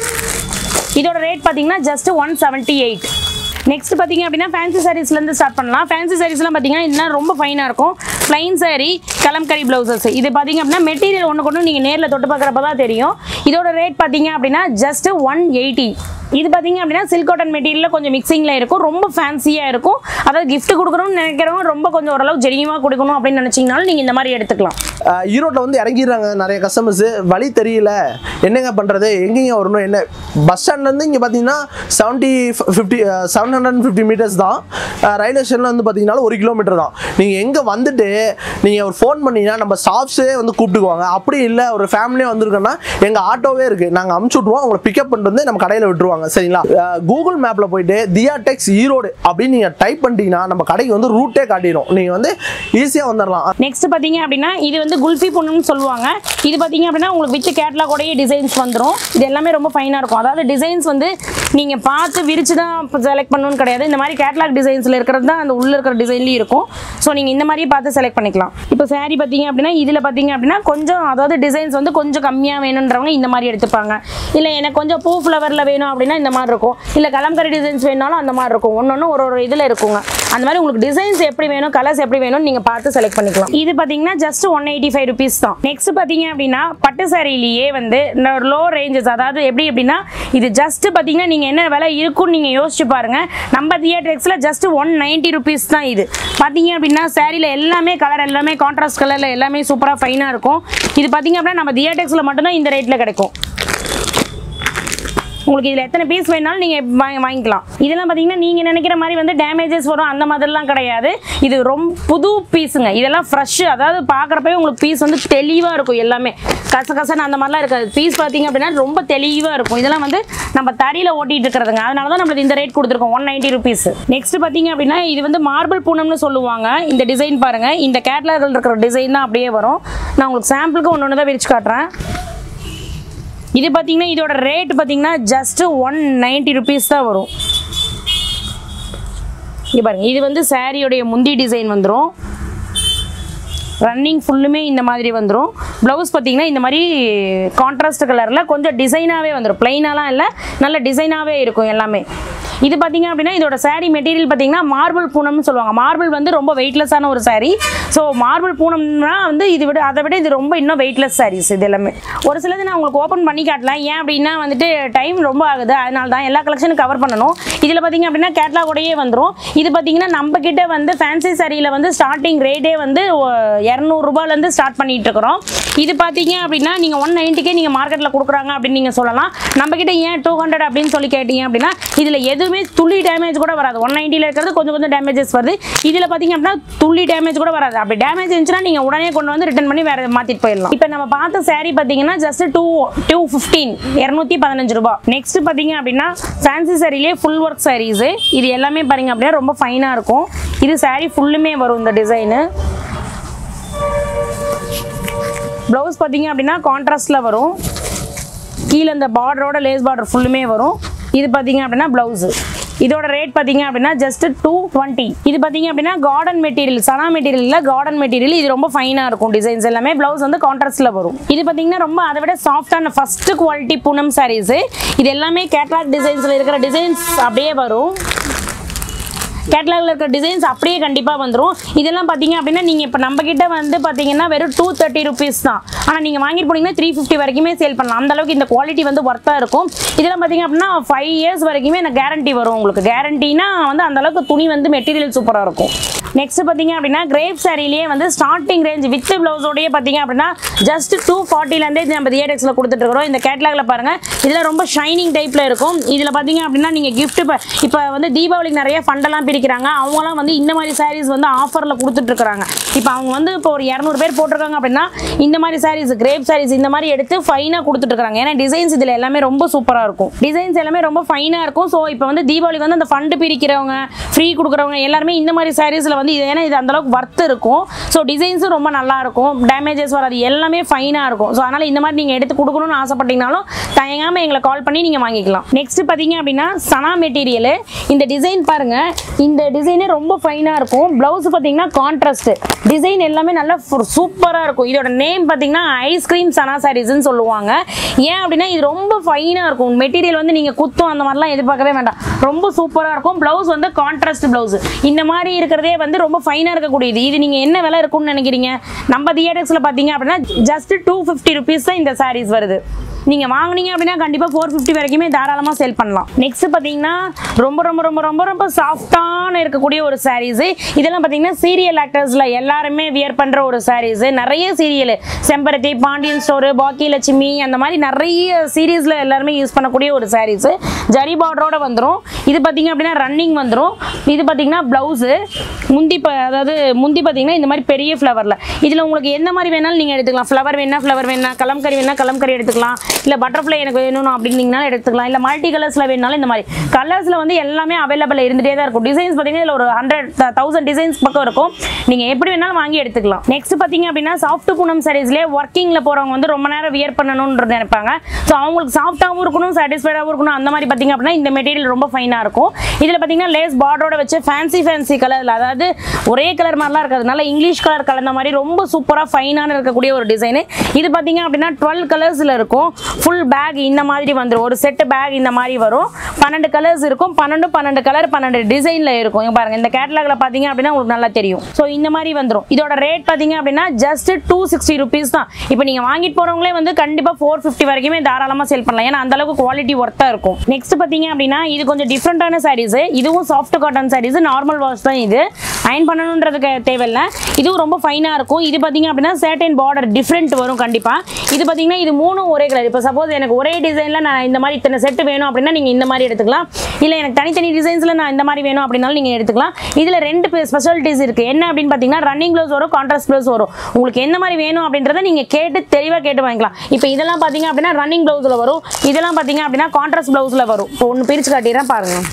இதோட ரேட் பார்த்தீங்கன்னா just one seventy eight next பார்த்தீங்க அப்படின்னா ஃபேன்சி சாரீஸ்லேருந்து ஸ்டார்ட் பண்ணலாம் ஃபேன்சி சாரீஸ்லாம் பார்த்தீங்கன்னா இன்னும் ரொம்ப ஃபைனாக இருக்கும் ப்ளைன் saree கலம்கரி ப்ளவுசஸ் இது பார்த்தீங்க அப்படின்னா மெட்டீரியல் ஒன்று கொண்டு நீங்கள் நேரில் தொட்டு பார்க்குறப்ப தான் தெரியும் இதோட ரேட் பார்த்தீங்க அப்படின்னா ஜஸ்ட் ஒன் எயிட்டி இது பார்த்தீங்க அப்படின்னா சில்க் காட்டன் மெட்டீரியலில் கொஞ்சம் மிக்சிங்கில் இருக்கும் ரொம்ப ஃபேன்சியாக இருக்கும் அதாவது gift கொடுக்கணும்னு நினைக்கிறவங்க ரொம்ப கொஞ்சம் ஓரளவு ஜெனியூவாக கொடுக்கணும் அப்படின்னு நினச்சிங்கனாலும் நீங்கள் இந்த மாதிரி எடுத்துக்கலாம் ஆஹ் ஈரோட்டில் வந்து இறங்கிடுறாங்க நிறைய கஸ்டமர்ஸ் வழி தெரியல என்னங்க பண்ணுறது எங்கேங்க வரணும் என்ன பஸ் ஸ்டாண்ட்லேருந்து இங்கே பார்த்தீங்கன்னா seventy fifty seven hundred fifty meters தான் ஆஹ் ரயில்வே ஸ்டேஷனில் வந்து பார்த்தீங்கன்னா ஒரு கிலோமீட்டர் தான் நீங்கள் எங்கே வந்துட்டு நீங்கள் ஒரு ஃபோன் பண்ணீங்கன்னா நம்ம ஸ்டாஃப்ஸே வந்து கூப்பிட்டுக்குவாங்க அப்படி இல்லை ஒரு ஃபேமிலியே வந்திருக்கோன்னா எங்கள் ஆட்டோவே இருக்குது நாங்கள் அமுச்சு விட்ருவோம் உங்களை பிக்கப் பண்ணிட்டு வந்து நம்ம கடையில் விட்டுருவாங்க சரிங்களா கூகுள் மேப்பில் போயிட்டு தியா டெக்ஸ் ஈரோடு அப்படின்னு நீங்கள் டைப் பண்ணிட்டீங்கன்னா நம்ம கடைக்கு வந்து ரூட்டே காட்டிடும் நீங்கள் வந்து ஈஸியாக வந்துடலாம் நெக்ஸ்ட் பார்த்தீங்க அப்படின்னா இது வந்து குல்ஃபி பொண்ணுன்னு சொல்லுவாங்க இது பார்த்தீங்க அப்படின்னா உங்களுக்கு வித் கேட்லாகோடய டிசைன்ஸ் வந்துடும் இது எல்லாமே ரொம்ப ஃபைனாக இருக்கும் அதாவது டிசைன்ஸ் வந்து நீங்கள் பார்த்து விரிச்சு தான் செலக்ட் பண்ணணும்னு கிடையாது இந்த மாதிரி கேட்லாக் டிசைன்ஸில் இருக்கிறது தான் அந்த உள்ள இருக்கிற டிசைன்லேயும் இருக்கும் ஸோ நீங்கள் இந்த மாதிரியே பார்த்து செலக்ட் பண்ணிக்கலாம் இப்போ saree பார்த்தீங்க அப்படின்னா இதில் பார்த்தீங்க அப்படின்னா கொஞ்சம் அதாவது டிசைன்ஸ் வந்து கொஞ்சம் கம்மியாக வேணுன்றவங்க இந்த மாதிரி எடுத்துப்பாங்க இல்லை எனக்கு கொஞ்சம் பூ ஃப்ளவரில் வேணும் அப்படின்னா இந்த மாதிரி இருக்கும் இல்லை கலம்கரி டிசைன்ஸ் வேணாலும் அந்த மாதிரி இருக்கும் ஒன்று ஒன்று ஒரு ஒரு இதில் இருக்குங்க அந்த மாதிரி உங்களுக்கு டிசைன்ஸ் எப்படி வேணும் கலர்ஸ் எப்படி வேணும்னு நீங்கள் பார்த்து செலக்ட் பண்ணிக்கலாம் இது பார்த்தீங்கன்னா just one eighty five rupees தான் நெக்ஸ்ட் பார்த்தீங்க அப்படின்னா பட்டு சாரிலேயே வந்து இந்த ஒரு லோ ரேஞ்சஸ் அதாவது எப்படி எப்படின்னா இது ஜஸ்ட் பார்த்தீங்கன்னா நீங்கள் என்ன விலை இருக்குன்னு நீங்கள் யோசிச்சு பாருங்க நம்ம தியேட்டர்ஸில் ஜஸ்ட் ஒன் நைன்ட்டி ருபீஸ் தான் இது பார்த்தீங்க அப்படின்னா சாரியில் எல்லாமே கலர் எல்லாமே கான்ட்ராஸ்ட் கலரில் எல்லாமே சூப்பராக ஃபைனாக இருக்கும் இது பார்த்தீங்க அப்படின்னா நம்ம தியேட்டர்ஸில் மட்டும்தான் இந்த ரேட்டில் கிடைக்கும் உங்களுக்கு இதில் எத்தனை பீஸ் வேணாலும் நீங்கள் வாங்கி வாங்கிக்கலாம் இதெல்லாம் பார்த்தீங்கன்னா நீங்கள் நினைக்கிற மாதிரி வந்து டேமேஜஸ் வரும் அந்த மாதிரிலாம் கிடையாது இது ரொம்ப புது பீஸுங்க இதெல்லாம் ஃப்ரெஷ்ஷு அதாவது பார்க்குறப்பவே உங்களுக்கு பீஸ் வந்து தெளிவாக இருக்கும் எல்லாமே கசகசன்னு அந்த மாதிரிலாம் இருக்காது பீஸ் பார்த்தீங்க அப்படின்னா ரொம்ப தெளிவாக இருக்கும் இதெல்லாம் வந்து நம்ம தறியில் ஓட்டிட்டு இருக்கிறதுங்க அதனால தான் நம்மளுக்கு இந்த ரேட் கொடுத்துருக்கோம் ஒன் நைன்ட்டி ருபீஸ் நெக்ஸ்ட் பார்த்தீங்க அப்படின்னா இது வந்து மார்பிள் பூனம்னு சொல்லுவாங்க இந்த டிசைன் பாருங்க இந்த கேட்லாகில் இருக்கிற டிசைன் தான் அப்படியே வரும் நான் உங்களுக்கு சாம்பிளுக்கு ஒன்று ஒன்று தான் விரிச்சு காட்டுறேன் இது பார்த்தீங்கன்னா இதோட ரேட் பார்த்தீங்கன்னா ஜஸ்ட் ஒன் நைன்ட்டி ருபீஸ் தான் வரும் இங்கே பாருங்க இது வந்து சாரியோடைய முந்தி டிசைன் வந்துடும் ரன்னிங் ஃபுல்லுமே இந்த மாதிரி வந்துடும் ப்ளவுஸ் பார்த்தீங்கன்னா இந்த மாதிரி கான்ட்ராஸ்ட் கலரில் கொஞ்சம் டிசைனாகவே வந்துடும் பிளைனாலாம் இல்லை நல்ல டிசைனாகவே இருக்கும் எல்லாமே இது பார்த்தீங்க அப்படின்னா இதோட saree மெட்டீரியல் பார்த்தீங்கன்னா மார்பிள் பூனம்னு சொல்லுவாங்க மார்பிள் வந்து ரொம்ப வெயிட்லெஸ்ஸான ஒரு saree ஸோ மார்பிள் பூனம்னா வந்து இது விட அதை விட இது ரொம்ப இன்னும் வெயிட்லெஸ் sarees இது எல்லாமே ஒரு சிலது நான் உங்களுக்கு ஓப்பன் பண்ணி காட்டலாம் ஏன் அப்படின்னா வந்துட்டு டைம் ரொம்ப ஆகுது அதனால தான் எல்லா கலெக்ஷனும் கவர் பண்ணணும் இதில் பார்த்தீங்க அப்படின்னா கேட்லாகோடையே வந்துடும் இது பார்த்தீங்கன்னா நம்ம கிட்ட வந்து ஃபேன்சி சாரியில் வந்து ஸ்டார்டிங் ரேட்டே வந்து இரநூறுபாலேருந்து ஸ்டார்ட் பண்ணிட்டு இருக்கிறோம் இது பார்த்தீங்க அப்படின்னா நீங்கள் ஒன் நைன்ட்டிக்கே நீங்கள் மார்க்கெட்டில் கொடுக்குறாங்க அப்படின்னு நீங்கள் சொல்லலாம் நம்ம கிட்ட ஏன் டூ ஹண்ட்ரட் அப்படின்னு சொல்லி கேட்டீங்க அப்படின்னா இதில் எதுவுமே துளி டேமேஜ் கூட வராது ஒன் நைன்ட்டியில் இருக்கிறது கொஞ்சம் கொஞ்சம் டேமேஜஸ் வருது இதில் பார்த்தீங்க அப்படின்னா துளி டேமேஜ் கூட வராது அப்படி டேமேஜ் இருந்துச்சுன்னா நீங்கள் உடனே கொண்டு வந்து ரிட்டர்ன் பண்ணி வேறு மாற்றிட்டு போயிடலாம் இப்போ நம்ம பார்த்த saree பார்த்தீங்கன்னா ஜஸ்ட் டூ டூ ஃபிஃப்டீன் இரநூத்தி பதினஞ்சு ரூபாய் நெக்ஸ்ட் பார்த்தீங்க அப்படின்னா ஃபேன்சி சாரிலேயே ஃபுல் ஒர்க் சாரீஸு இது எல்லாமே பாருங்க அப்படின்னா ரொம்ப ஃபைனாக இருக்கும் இது saree ஃபுல்லுமே வரும் இந்த டிசைனு ப்ளவுஸ் பார்த்தீங்க அப்படின்னா கான்ட்ராஸ்டில் வரும் கீழே இந்த பார்டரோட லேஸ் பார்டர் ஃபுல்லுமே வரும் இது பார்த்தீங்க அப்படின்னா ப்ளவுஸு இதோட ரேட் பார்த்தீங்க அப்படின்னா ஜஸ்ட் டூ டுவெண்ட்டி இது பார்த்தீங்க அப்படின்னா கார்டன் மெட்டீரியல் சனா மெட்டீரியல் கார்டன் மெட்டீரியல் இது ரொம்ப ஃபைனாக இருக்கும் டிசைன்ஸ் எல்லாமே ப்ளவுஸ் வந்து கான்ட்ராஸ்டில் வரும் இது பார்த்தீங்கன்னா ரொம்ப அதை விட சாஃப்டான ஃபர்ஸ்ட் குவாலிட்டி பூனம் சாரீஸு இது எல்லாமே கேட்லாக் டிசைன்ஸில் இருக்கிற டிசைன்ஸ் அப்படியே வரும் கேட்லாகில் இருக்கிற டிசைன்ஸ் அப்படியே கண்டிப்பாக வந்துடும் இதெல்லாம் பார்த்தீங்க அப்படின்னா நீங்கள் இப்போ நம்ம கிட்ட வந்து பார்த்தீங்கன்னா வெறும் டூ தேர்ட்டி ருபீஸ் தான் ஆனால் நீங்கள் வாங்கிட்டு போனீங்கன்னா த்ரீ ஃபிஃப்டி வரைக்குமே சேல் பண்ணலாம் அந்த அளவுக்கு இந்த குவாலிட்டி வந்து ஒர்த்தாக இருக்கும் இதெல்லாம் பார்த்தீங்க அப்படின்னா ஃபைவ் இயர்ஸ் வரைக்குமே எனக்கு கேரண்டி வரும் உங்களுக்கு கேரண்டினா வந்து அந்த அளவுக்கு துணி வந்து மெட்டீரியல் சூப்பராக இருக்கும் நெக்ஸ்ட் பார்த்தீங்க அப்படின்னா கிரேப் சாரிலேயே வந்து ஸ்டார்டிங் ரேஞ்ச் வித் ப்ளவுஸோடய பார்த்தீங்க அப்படின்னா ஜஸ்ட் டூ ஃபார்ட்டிலேருந்தே நம்ம தியேடெக்ஸில் கொடுத்துட்ருக்குறோம் இந்த கேட்லாகில் பாருங்கள் இதில் ரொம்ப ஷைனிங் டைப்பில் இருக்கும் இதில் பார்த்தீங்க அப்படின்னா நீங்கள் gift இப்போ இப்போ வந்து தீபாவளிக்கு நிறைய ஃபண்டெல்லாம் பிரிக்கிறாங்க அவங்களாம் வந்து இந்த மாதிரி sarees வந்து ஆஃபரில் கொடுத்துட்ருக்குறாங்க இப்போ அவங்க வந்து இப்போ ஒரு இரநூறு பேர் போட்டிருக்காங்க அப்படின்னா இந்த மாதிரி sarees கிரேப் sarees இந்த மாதிரி எடுத்து ஃபைனாக கொடுத்துட்ருக்காங்க ஏன்னா டிசைன்ஸ் இதில் எல்லாமே ரொம்ப சூப்பராக இருக்கும் டிசைன்ஸ் எல்லாமே ரொம்ப ஃபைனாக இருக்கும் ஸோ இப்போ வந்து தீபாவளிக்கு வந்து அந்த ஃபண்டு பிரிக்கிறவங்க ஃப்ரீ கொடுக்குறவங்க எல்லாருமே இந்த மாதிரி சாரீஸில் வந்து இது ஏன்னா இது அந்த அளவுக்கு ஒர்த் இருக்கும் ஸோ டிசைன்ஸும் ரொம்ப நல்லா இருக்கும் டேமேஜஸ் வராது எல்லாமே ஃபைனாக இருக்கும் ஸோ அதனால் இந்த மாதிரி நீங்கள் எடுத்து கொடுக்கணும்னு ஆசைப்பட்டீங்கனாலும் தயங்காமல் எங்களை கால் பண்ணி நீங்கள் வாங்கிக்கலாம் நெக்ஸ்ட் பார்த்தீங்க அப்படின்னா சனா மெட்டீரியல் இந்த டிசைன் பாருங்க இந்த டிசைனே ரொம்ப ஃபைனாக இருக்கும் ப்ளவுஸ் பார்த்தீங்கன்னா கான்ட்ராஸ்ட் டிசைன் எல்லாமே நல்லா சூப்பராக இருக்கும் இதோட நேம் பார்த்தீங்கன்னா ஐஸ்கிரீம் சனா சாரீஸ்ன்னு சொல்லுவாங்க ஏன் அப்படின்னா இது ரொம்ப ஃபைனாக இருக்கும் மெட்டீரியல் வந்து நீங்கள் குத்தும் அந்த மாதிரிலாம் எதிர்பார்க்கவே வேண்டாம் ரொம்ப சூப்பராக இருக்கும் ப்ளவுஸ் வந்து கான்ட்ராஸ்ட் ப்ளவுஸ் இந்த மாதிரி இருக்கிறதே வந்து ரொம்ப ஃபைனாக இருக்கக்கூடியது இது நீங்கள் என்ன விலை இருக்கும்னு நினைக்கிறீங்க நம்ம தியேட்டர்ஸில் பார்த்தீங்க அப்படின்னா ஜஸ்ட் டூ ஃபிஃப்டி ருபீஸ் தான் இந்த சாரீஸ் வருது நீங்கள் வாங்குனீங்க அப்படின்னா கண்டிப்பாக ஃபோர் ஃபிஃப்டி வரைக்குமே தாராளமாக சேல் பண்ணலாம் நெக்ஸ்ட் பார்த்தீங்கன்னா ரொம்ப ரொம்ப ரொம்ப ரொம்ப ரொம்ப சாஃப்டான இருக்கக்கூடிய ஒரு சாரீஸு இதெல்லாம் பார்த்தீங்கன்னா சீரியல் ஆக்டர்ஸில் எல்லாருமே வியர் பண்ணுற ஒரு சாரீஸு நிறைய சீரியல் செம்பருத்தி பாண்டியன் ஸ்டோரு பாக்கி லட்சுமி அந்த மாதிரி நிறைய சீரீஸில் எல்லாருமே யூஸ் பண்ணக்கூடிய ஒரு சாரீஸு ஜரி பார்டரோட வந்துடும் இது பார்த்தீங்க அப்படின்னா ரன்னிங் வந்துடும் இது பார்த்தீங்கன்னா ப்ளவுஸு முந்தி ப அதாவது முந்தி பார்த்தீங்கன்னா இந்த மாதிரி பெரிய ஃப்ளவரில் இதில் உங்களுக்கு எந்த மாதிரி வேணாலும் நீங்கள் எடுத்துக்கலாம் ஃப்ளவர் வேணா ஃப்ளவர் வேணா கலம்கரி வேணா கலம்கரி எடுத்துக்கலாம் இல்லை பட்டர்ஃப்ளை எனக்கு வேணும் அப்படின்னீங்கனாலும் எடுத்துக்கலாம் இல்லை மல்டி கலர்ஸில் வேணாலும் இந்த மாதிரி கலர்ஸில் வந்து எல்லாமே அவைலபிள் இருந்துகிட்டே தான் இருக்கும் டிசைன்ஸ் பார்த்தீங்கன்னா இதில் ஒரு ஹண்ட்ரட் தௌசண்ட் டிசைன்ஸ் பக்கம் இருக்கும் நீங்கள் எப்படி வேணாலும் வாங்கி எடுத்துக்கலாம் நெக்ஸ்ட் பார்த்தீங்க அப்படின்னா சாஃப்ட் பூனம் சாரீஸ்லேயே ஒர்க்கிங்கில் போகிறவங்க வந்து ரொம்ப நேரம் வியர் பண்ணணும்னு நினைப்பாங்க ஸோ அவங்களுக்கு சாஃப்ட்டாகவும் இருக்கணும் சாட்டிஸ்ஃபைடாகவும் இருக்கணும் அந்த மாதிரி பார்த்தீங்க அப்படின்னா இந்த மெட்டீரியல் ரொம்ப ஃபைனாக இருக்கும் இதில் பார்த்தீங்கன்னா லேஸ் பார்டரோட வச்சு ஃபேன்சி ஃபேன்சி கலரில் அதாவது ஒரே கலர் மாதிரிலாம் இருக்கிறதுனால இங்கிலீஷ் கலர் கலந்த மாதிரி ரொம்ப சூப்பராக ஃபைனான இருக்கக்கூடிய ஒரு டிசைனு இது பார்த்தீங்க அப்படின்னா டுவெல் கலர்ஸில் இருக்கும் ஃபுல் பேக் இந்த மாதிரி வந்துடும் ஒரு செட்டு பேக் இந்த மாதிரி வரும் பன்னெண்டு கலர்ஸ் இருக்கும் பன்னெண்டு பன்னெண்டு கலர் பன்னெண்டு டிசைனில் இருக்கும் இங்க பாருங்க இந்த கேட்டலாகில் பார்த்தீங்க அப்படின்னா உங்களுக்கு நல்லா தெரியும் ஸோ இந்த மாதிரி வந்துடும் இதோட ரேட் பார்த்தீங்க அப்படின்னா ஜஸ்ட் டூ சிக்ஸ்டி ருபீஸ் தான் இப்போ நீங்கள் வாங்கிட்டு போகிறவங்களே வந்து கண்டிப்பாக ஃபோர் ஃபிஃப்டி வரைக்குமே தாராளமாக சேல் பண்ணலாம் ஏன்னா அந்த அளவுக்கு குவாலிட்டி ஒர்த்தாக இருக்கும் நெக்ஸ்ட் பார்த்தீங்க அப்படின்னா இது கொஞ்சம் டிஃப்ரெண்ட்டான சாரீஸ் இதுவும் soft cotton sarees normal wash தான் இது அயன் பண்ணணுன்றதுக்கு தேவையில்லை இதுவும் ரொம்ப ஃபைனாக இருக்கும் இது பார்த்தீங்க அப்படின்னா சேட்டன் பார்டர் டிஃப்ரெண்ட் வரும் கண்டிப்பாக இது பார்த்தீங்கன்னா இது மூணும் ஒரே கலர் இப்போ சப்போஸ் எனக்கு ஒரே டிசைனில் நான் இந்த மாதிரி இத்தனை செட்டு வேணும் அப்படின்னா நீங்கள் இந்த மாதிரி எடுத்துக்கலாம் இல்லை எனக்கு தனித்தனி டிசைன்ஸில் நான் இந்த மாதிரி வேணும் அப்படின்னாலும் நீங்கள் எடுத்துக்கலாம் இதில் ரெண்டு ஸ்பெஷாலிட்டிஸ் இருக்குது என்ன அப்படின்னு பார்த்தீங்கன்னா ரன்னிங் ப்ளவுஸ் வரும் கான்ட்ராஸ்ட் ப்ளவுஸ் வரும் உங்களுக்கு எந்த மாதிரி வேணும் அப்படின்றத நீங்கள் கேட்டு தெளிவாக கேட்டு வாங்கிக்கலாம் இப்போ இதெல்லாம் பார்த்தீங்க அப்படின்னா ரன்னிங் ப்ளவுஸில் வரும் இதெல்லாம் பார்த்தீங்க அப்படின்னா கான்ட்ராஸ்ட் ப்ளவுஸில் வரும் இப்போ ஒன்று பிரித்து காட்டிடுறேன் பாருங்கள்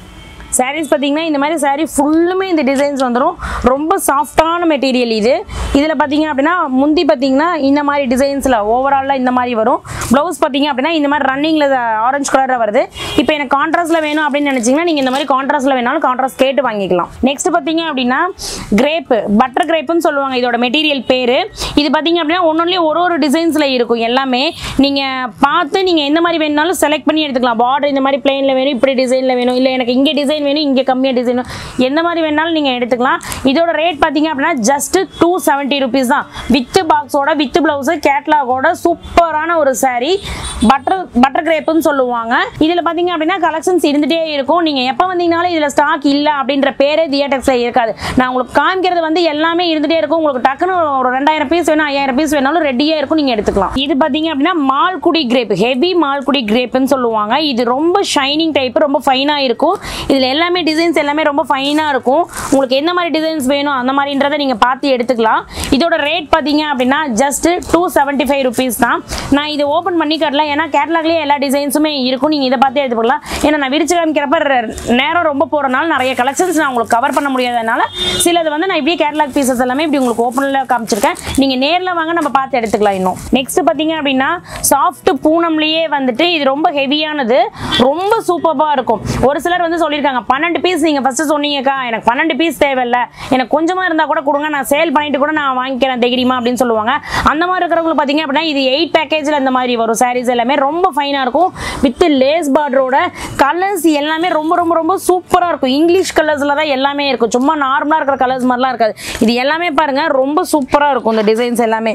சாரீஸ் பார்த்தீங்கன்னா இந்த மாதிரி saree ஃபுல்லுமே இந்த டிசைன்ஸ் வந்துடும் ரொம்ப சாஃப்டான மெட்டீரியல் இது இதில் பார்த்தீங்க அப்படின்னா முந்தி பார்த்தீங்கன்னா இந்த மாதிரி டிசைன்ஸில் ஓவராலில் இந்த மாதிரி வரும் ப்ளவுஸ் பார்த்தீங்க அப்படின்னா இந்த மாதிரி ரன்னிங்கில் ஆரஞ்சு கலரில் வருது இப்போ எனக்கு கான்ட்ராஸ்ட்டில் வேணும் அப்படின்னு நினச்சிங்கன்னா நீங்கள் இந்த மாதிரி கான்ட்ராஸ்ட்டில் வேணாலும் கான்ட்ராஸ்ட் கேட்டு வாங்கிக்கலாம் நெக்ஸ்ட் பார்த்தீங்க அப்படின்னா கிரேப்பு பட்டர் கிரேப்புன்னு சொல்லுவாங்க இதோட மெட்டீரியல் பேர் இது பார்த்தீங்க அப்படின்னா ஒன்னொன்லேயும் ஒரு ஒரு டிசைன்ஸில் இருக்கும் எல்லாமே நீங்கள் பார்த்து நீங்கள் எந்த மாதிரி வேணுனாலும் செலக்ட் பண்ணி எடுத்துக்கலாம் பார்டர் இந்த மாதிரி பிளெயினில் வேணும் இப்படி டிசைனில் வேணும் இல்லை எனக்கு இங்கே டிசைன் வேணும் இங்கே கம்மியாக டிசைன் வேணும் எந்த மாதிரி வேணாலும் நீங்கள் எடுத்துக்கலாம் இதோட ரேட் பார்த்தீங்க அப்படின்னா ஜஸ்ட் டூ செவன்ட்டி ருபீஸ் தான் வித் பாக்ஸோட வித் ப்ளவுஸு கேட்லாகோட சூப்பரான ஒரு saree பட்டர் பட்டர் கிரேப்புன்னு சொல்லுவாங்க இதில் பார்த்தீங்க அப்படின்னா கலெக்ஷன்ஸ் இருந்துகிட்டே இருக்கும் நீங்கள் எப்போ வந்தீங்கனாலும் இதில் ஸ்டாக் இல்லை அப்படின்ற பேரே தியேட்டர்ஸில் இருக்காது நான் உங்களுக்கு காமிக்கிறது வந்து எல்லாமே இருந்துகிட்டே இருக்கும் உங்களுக்கு டக்குன்னு ஒரு ரெண்டாயிரம் பீஸ் வேணும் ஐயாயிரம் பீஸ் வேணாலும் ரெடியாக இருக்கும் நீங்கள் எடுத்துக்கலாம் இது பார்த்தீங்க அப்படின்னா மால்குடி கிரேப் ஹெவி மால்குடி கிரேப்னு சொல்லுவாங்க இது ரொம்ப ஷைனிங் டைப் ரொம்ப ஃபைனாக இருக்கும் இதில் எல்லாமே டிசைன்ஸ் எல்லாமே ரொம்ப ஃபைனாக இருக்கும் உங்களுக்கு எந்த மாதிரி டிசைன்ஸ் வேணும் அந்த மாதிரின்றதை நீங்கள் பார்த்து எடுத்துக்கலாம் இதோட ரேட் பார்த்தீங்க அப்படின்னா just two seventy five rupees தான் நான் இது ஓப்பன் பண்ணி காட்டல ஏன்னா கேட்லாக்லேயே எல்லா டிசைன்ஸுமே இருக்கும் நீங்கள் இதை பார்த்து எடுத்துக்கலாம் ஏன்னா நான் விரிச்சு காமிக்கிறப்ப ர- நேரம் ரொம்ப போகிறனால நிறைய கலெக்ஷன்ஸ் நான் உங்களுக்கு கவர் பண்ண முடியாதனால சிலது வந்து நான் இப்படியே கேட்லாக் பீசஸ் எல்லாமே இப்படி உங்களுக்கு ஓப்பனில் காமிச்சிருக்கேன் நீங்கள் நேரில் வாங்க நம்ம பார்த்து எடுத்துக்கலாம் இன்னும் நெக்ஸ்ட் பார்த்தீங்க அப்படின்னா சாஃப்ட் பூனம்லேயே வந்துட்டு இது ரொம்ப ஹெவியானது ரொம்ப சூப்பராக இருக்கும் ஒரு சிலர் வந்து சொல்லியிருக்காங்க பன்னெண்டு பீஸ் நீங்கள் ஃபஸ்ட்டு சொன்னீங்கக்கா எனக்கு பன்னெண்டு பீஸ் தேவையில்ல எனக்கு கொஞ்சமாக இருந்தால் கூட கொடுங்க நான் சேல் பண்ணிட்டு கூட நான் வாங்கிக்கிறேன் தைரியமா அப்படின்னு சொல்லுவாங்க அந்த மாதிரி இருக்கிறவங்களுக்கு பார்த்தீங்க அப்படின்னா இது எயிட் பேக்கேஜில் இந்த மாதிரி வரும் சாரீஸ் எல்லாமே ரொம்ப ஃபைனாக இருக்கும் வித் லேஸ் பார்டரோட கலர்ஸ் எல்லாமே ரொம்ப ரொம்ப ரொம்ப சூப்பராக இருக்கும் இங்கிலீஷ் கலர்ஸில் தான் எல்லாமே இருக்கும் சும்மா நார்மலாக இருக்கிற கலர்ஸ் மாதிரிலாம் இருக்காது இது எல்லாமே பாருங்க ரொம்ப சூப்பராக இருக்கும் இந்த டிசைன்ஸ் எல்லாமே